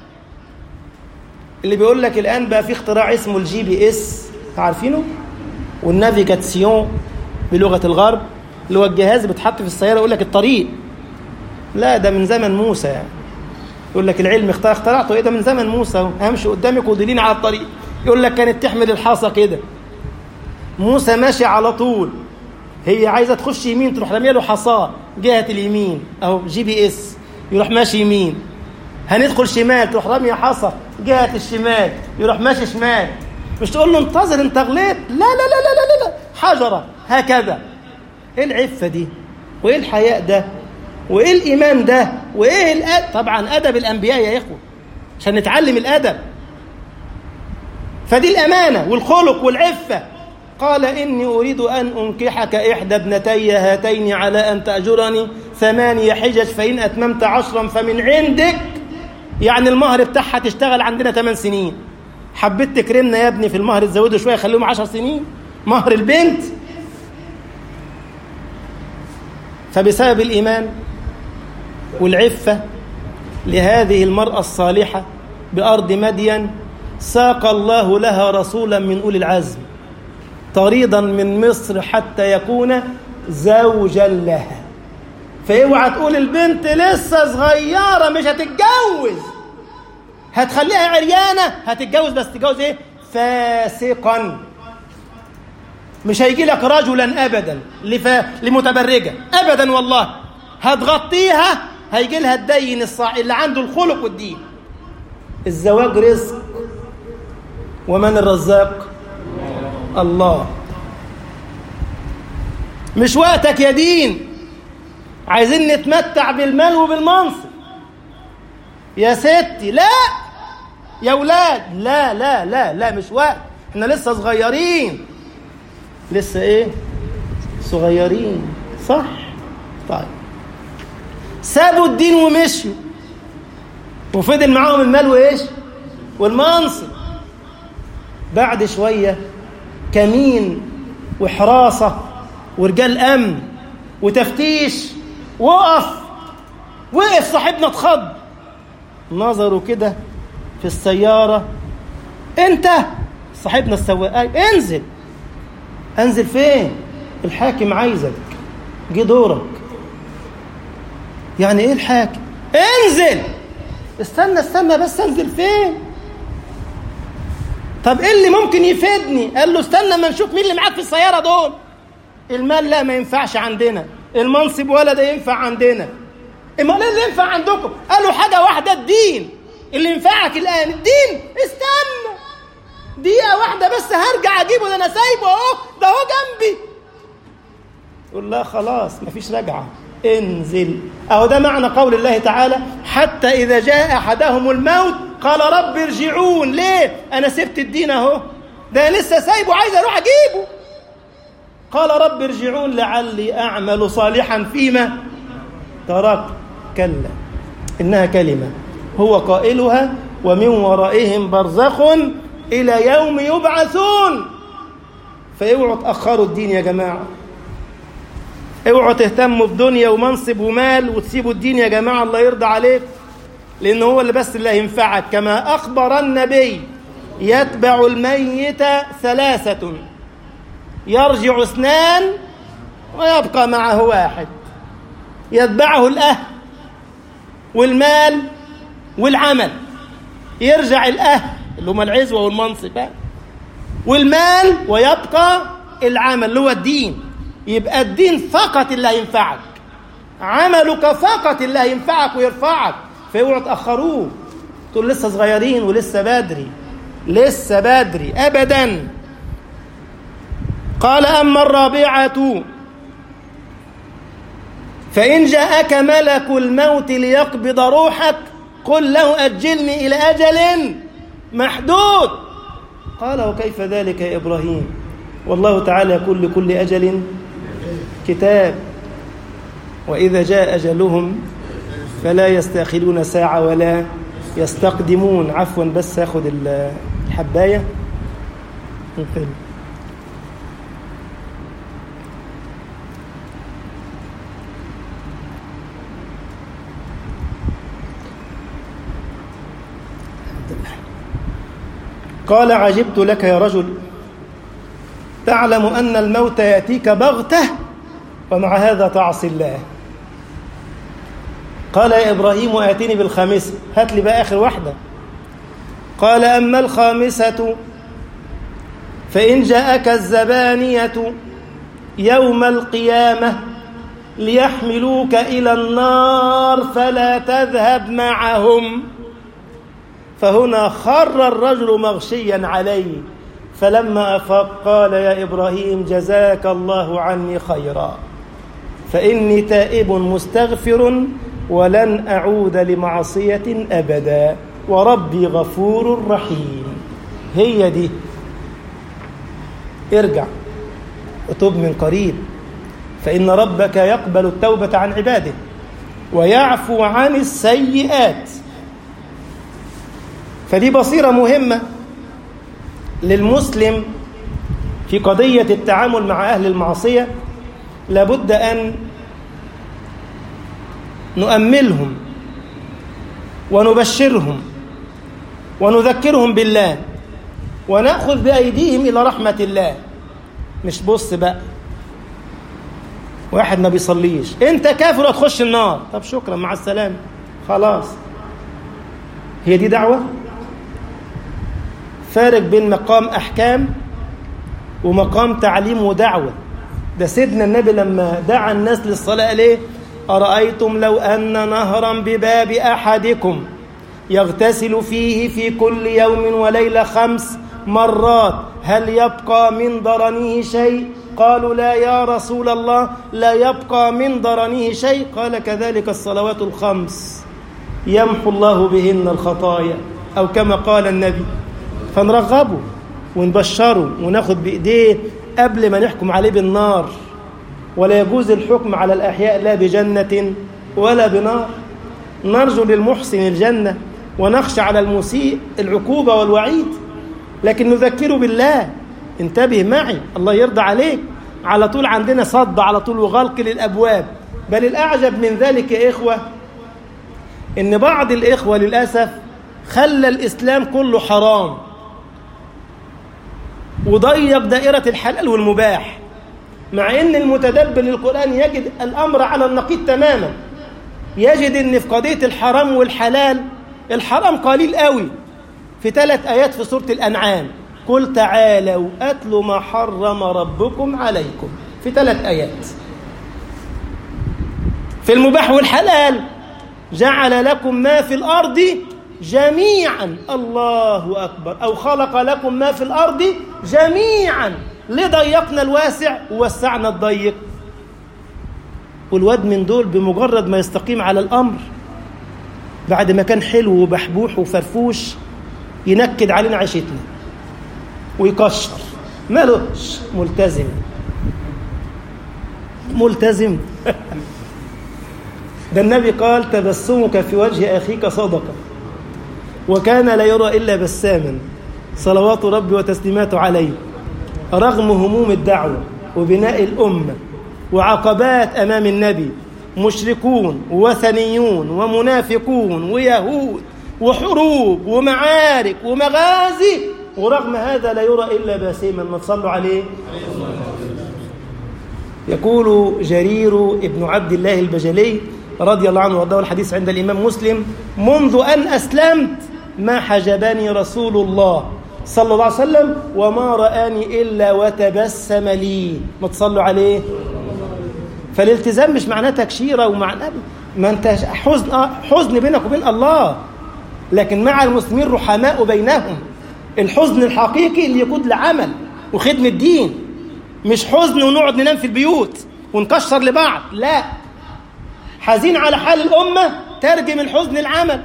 Speaker 1: اللي بيقول لك الان بقى في اختراع اسمه الجي بي اس عارفينه والنافيجاسيون بلغه الغرب اللي هو الجهاز اللي بيتحط في السياره يقول لك الطريق لا ده من زمن موسى يعني يقول لك العلم اخترع اخترعته ايه ده من زمن موسى اهو همشي قدامك ودليني على الطريق يقول لك كانت تحمل الحصى كده موسى ماشي على طول هي عايزه تخش يمين تروح راميه له حصاه جهه اليمين اهو جي بي اس يروح ماشي يمين هندخل شمال تروح راميه حصى جهه الشمال يروح ماشي شمال مش تقول له انتظر انت غلطت لا لا لا لا لا لا حجره هكذا ايه العفه دي وايه الحياء ده وايه الايمان ده وايه الأدب طبعا ادب الانبياء يا اخوه عشان نتعلم الادب فدي الامانه والخلق والعفه قال إني أريد أن أنكحك إحدى ابنتي هاتين على أن تأجرني ثمانية حجج فإن أتممت عشرا فمن عندك يعني المهر بتاعها تشتغل عندنا ثمان سنين حبيت تكرمنا يا ابني في المهر تزوده شوية خليهم عشر سنين مهر البنت فبسبب الإيمان والعفة لهذه المرأة الصالحة بأرض مدين ساق الله لها رسولا من أولي العزم طريدا من مصر حتى يكون زوجا لها فاوعى تقول البنت لسه صغيره مش هتتجوز هتخليها عريانه هتتجوز بس تتجوز ايه فاسقا مش هيجي لك رجلا ابدا لف... لمتبرجه ابدا والله هتغطيها هيجي لها الدين الصع... اللي عنده الخلق والدين الزواج رزق ومن الرزاق الله مش وقتك يا دين عايزين نتمتع بالمال وبالمنصب يا ستي لا يا ولاد لا لا لا لا مش وقت احنا لسه صغيرين لسه ايه صغيرين صح طيب سابوا الدين ومشوا وفضل معاهم المال وايش والمنصب بعد شويه كمين وحراسة ورجال أمن وتفتيش وقف وقف صاحبنا اتخض نظروا كده في السيارة انت صاحبنا السواق قال انزل انزل فين الحاكم عايزك جه دورك يعني ايه الحاكم انزل استنى استنى بس انزل فين طب ايه اللي ممكن يفيدني قال له استنى ما نشوف مين اللي معاك في السياره دول المال لا ما ينفعش عندنا المنصب ولا ده ينفع عندنا امال ايه اللي ينفع عندكم قالوا حاجه واحده الدين اللي ينفعك الان الدين استنى دقيقه واحده بس هرجع اجيبه ده انا سايبه اهو ده اهو جنبي يقول لا خلاص مفيش رجعه انزل اهو ده معنى قول الله تعالى حتى اذا جاء احدهم الموت قال رب ارجعون ليه انا سبت الدين اهو ده أنا لسه سايبه عايز اروح اجيبه قال رب ارجعون لعلي اعمل صالحا فيما تركت كلا انها كلمه هو قائلها ومن ورائهم برزخ الى يوم يبعثون فاوعوا تاخروا الدين يا جماعه اوعوا تهتموا بدنيا ومنصب ومال وتسيبوا الدين يا جماعه الله يرضى عليك لان هو اللي بس اللي هينفعك كما اخبر النبي يتبع الميت ثلاثه يرجع اثنان ويبقى معه واحد يتبعه الاهل والمال والعمل يرجع الاهل اللي هم العزوه والمنصب والمال ويبقى العمل اللي هو الدين يبقى الدين فقط اللي هينفعك عملك فقط اللي هينفعك ويرفعك فاوعوا تاخروه تقول لسه صغيرين ولسه بدري لسه بدري ابدا قال اما الرابعه فان جاءك ملك الموت ليقبض روحك قل له اجلني الى اجل محدود قال وكيف ذلك يا ابراهيم والله تعالى يقول لكل اجل كتاب واذا جاء اجلهم فلا يستاخرون ساعه ولا يستقدمون عفوا بس اخد الحبايه ممكن. قال عجبت لك يا رجل تعلم ان الموت ياتيك بغته ومع هذا تعصي الله قال يا ابراهيم اتني بالخامسه هات لي بقى اخر واحده قال اما الخامسه فان جاءك الزبانيه يوم القيامه ليحملوك الى النار فلا تذهب معهم فهنا خر الرجل مغشيا عليه فلما افاق قال يا ابراهيم جزاك الله عني خيرا فاني تائب مستغفر ولن اعود لمعصيه ابدا وربي غفور رحيم هي دي ارجع وتب من قريب فان ربك يقبل التوبه عن عباده ويعفو عن السيئات فدي بصيره مهمه للمسلم في قضيه التعامل مع اهل المعصيه لابد ان نؤملهم ونبشرهم ونذكرهم بالله وناخذ بايديهم الى رحمه الله مش بص بقى واحد ما بيصليش انت كافر هتخش النار طب شكرا مع السلامه خلاص هي دي دعوه فارق بين مقام احكام ومقام تعليم ودعوه ده سيدنا النبي لما دعا الناس للصلاه ليه ارايتم لو ان نهرا بباب احدكم يغتسل فيه في كل يوم وليله خمس مرات هل يبقى من ضرنه شيء قالوا لا يا رسول الله لا يبقى من ضرنه شيء قال كذلك الصلوات الخمس يمحو الله بهن الخطايا او كما قال النبي فنرغبه ونبشره وناخد بايديه قبل ما نحكم عليه بالنار ولا يجوز الحكم على الاحياء لا بجنه ولا بنار نرجو للمحسن الجنه ونخشى على المسيء العقوبه والوعيد لكن نذكره بالله انتبه معي الله يرضى عليك على طول عندنا صد على طول وغلق للأبواب بل الأعجب من ذلك يا إخوة إن بعض الإخوة للأسف خلى الإسلام كله حرام وضيق دائرة الحلال والمباح مع ان المتدبر للقرآن يجد الأمر على النقيض تماما يجد ان في قضية الحرام والحلال الحرام قليل قوي في ثلاث آيات في سورة الأنعام قل تعالوا أتلوا ما حرم ربكم عليكم في ثلاث آيات في المباح والحلال جعل لكم ما في الأرض جميعا الله أكبر أو خلق لكم ما في الأرض جميعا لضيقنا الواسع ووسعنا الضيق والواد من دول بمجرد ما يستقيم على الأمر بعد ما كان حلو وبحبوح وفرفوش ينكد علينا عيشتنا ويكشر مالوش ملتزم ملتزم ده النبي قال تبسمك في وجه أخيك صدقة وكان لا يرى إلا بساما صلوات ربي وتسليماته عليه رغم هموم الدعوة وبناء الأمة وعقبات أمام النبي مشركون وثنيون ومنافقون ويهود وحروب ومعارك ومغازي ورغم هذا لا يرى إلا باسما ما تصلوا عليه يقول جرير ابن عبد الله البجلي رضي الله عنه وارضاه الحديث عند الإمام مسلم منذ أن أسلمت ما حجبني رسول الله صلى الله عليه وسلم وما رآني إلا وتبسم لي ما تصلوا عليه فالالتزام مش معناه تكشيرة ومعناه ما انت حزن حزن بينك وبين الله لكن مع المسلمين رحماء بينهم الحزن الحقيقي اللي يقود لعمل وخدمة الدين مش حزن ونقعد ننام في البيوت ونكشر لبعض لا حزين على حال الأمة ترجم الحزن العمل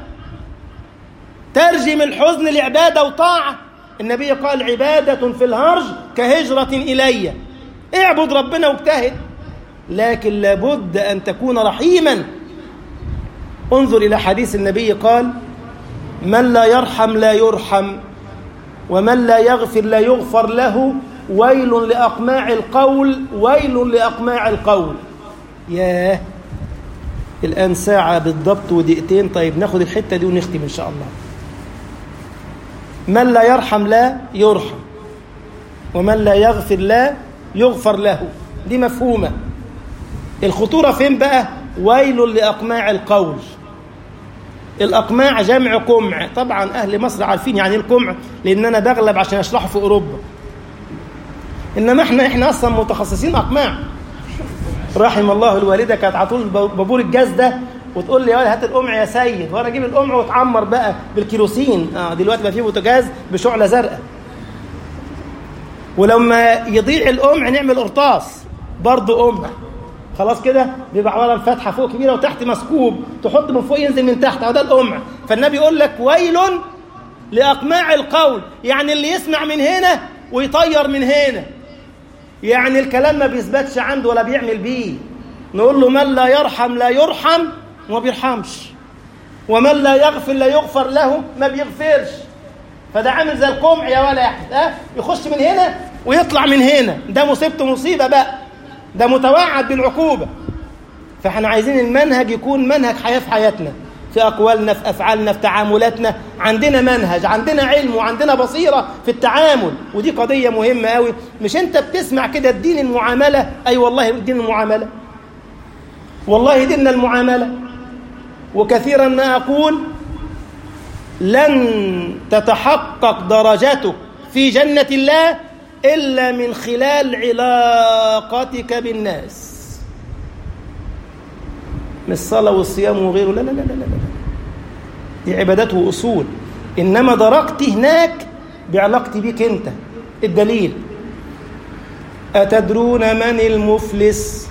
Speaker 1: ترجم الحزن لعبادة وطاعة النبي قال عبادة في الهرج كهجرة إلي اعبد ربنا واجتهد لكن لابد أن تكون رحيما انظر إلى حديث النبي قال من لا يرحم لا يرحم ومن لا يغفر لا يغفر له ويل لأقماع القول ويل لأقماع القول ياه الآن ساعة بالضبط ودقيقتين طيب ناخد الحتة دي ونختم إن شاء الله من لا يرحم لا يرحم ومن لا يغفر لا يغفر له دي مفهومة الخطورة فين بقى ويل لأقماع القول الأقماع جمع قمع طبعا أهل مصر عارفين يعني القمع لأن أنا بغلب عشان أشرحه في أوروبا إنما إحنا إحنا أصلا متخصصين أقماع رحم الله الوالدة كانت على طول بابور الجاز ده وتقول لي يا هات القمع يا سيد وانا اجيب القمع واتعمر بقى بالكيروسين اه دلوقتي بقى فيه بوتاجاز بشعله زرقاء ولما يضيع القمع نعمل قرطاس برضه قمع خلاص كده بيبقى عباره عن فتحه فوق كبيره وتحت مسكوب تحط من فوق ينزل من تحت اهو ده القمع فالنبي يقول لك ويل لاقماع القول يعني اللي يسمع من هنا ويطير من هنا يعني الكلام ما بيثبتش عنده ولا بيعمل بيه نقول له من لا يرحم لا يرحم وما بيرحمش ومن لا يغفر لا يغفر له ما بيغفرش فده عامل زي القمع يا ولا احد ها يخش من هنا ويطلع من هنا ده مصيبته مصيبه بقى ده متوعد بالعقوبه فاحنا عايزين المنهج يكون منهج حياه في حياتنا في اقوالنا في افعالنا في تعاملاتنا عندنا منهج عندنا علم وعندنا بصيره في التعامل ودي قضيه مهمه قوي مش انت بتسمع كده الدين المعامله اي أيوة والله دين المعامله والله ديننا المعامله وكثيرا ما أقول لن تتحقق درجتك في جنة الله إلا من خلال علاقتك بالناس مش الصلاة والصيام وغيره لا لا لا لا لا دي عبادات وأصول إنما درجتي هناك بعلاقتي بيك أنت الدليل أتدرون من المفلس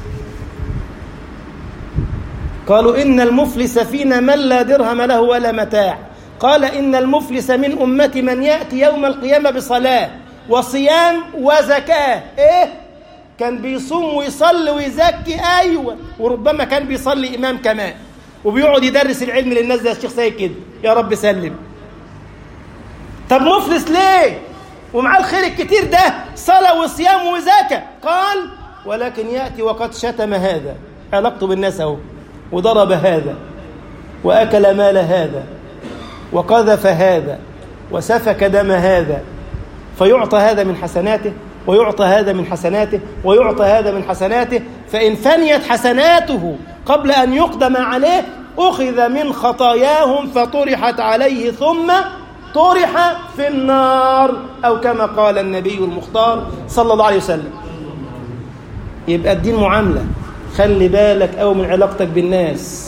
Speaker 1: قالوا إن المفلس فينا من لا درهم له ولا متاع قال إن المفلس من أمتي من يأتي يوم القيامة بصلاة وصيام وزكاة إيه؟ كان بيصوم ويصلي ويزكي أيوة وربما كان بيصلي إمام كمان وبيقعد يدرس العلم للناس زي الشيخ سيد كده يا رب سلم طب مفلس ليه؟ ومعاه الخير الكتير ده صلاة وصيام وزكاة قال ولكن يأتي وقد شتم هذا علاقته بالناس أهو وضرب هذا وأكل مال هذا وقذف هذا وسفك دم هذا فيعطى هذا من حسناته ويعطى هذا من حسناته ويعطى هذا من حسناته فإن فنيت حسناته قبل أن يقدم عليه أخذ من خطاياهم فطرحت عليه ثم طرح في النار أو كما قال النبي المختار صلى الله عليه وسلم يبقى الدين معاملة خلي بالك أو من علاقتك بالناس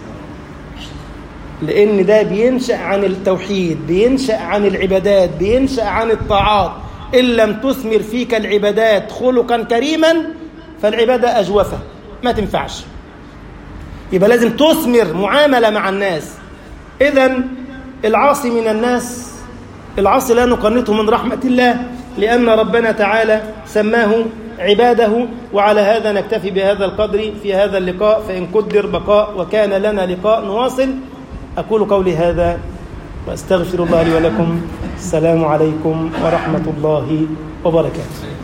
Speaker 1: لأن ده بينشأ عن التوحيد بينشأ عن العبادات بينشأ عن الطاعات إن لم تثمر فيك العبادات خلقا كريما فالعبادة أجوفة ما تنفعش يبقى لازم تثمر معاملة مع الناس إذا العاصي من الناس العاصي لا نقنطه من رحمة الله لأن ربنا تعالى سماه عباده وعلى هذا نكتفي بهذا القدر في هذا اللقاء فإن قدر بقاء وكان لنا لقاء نواصل أقول قولي هذا وأستغفر الله لي ولكم السلام عليكم ورحمة الله وبركاته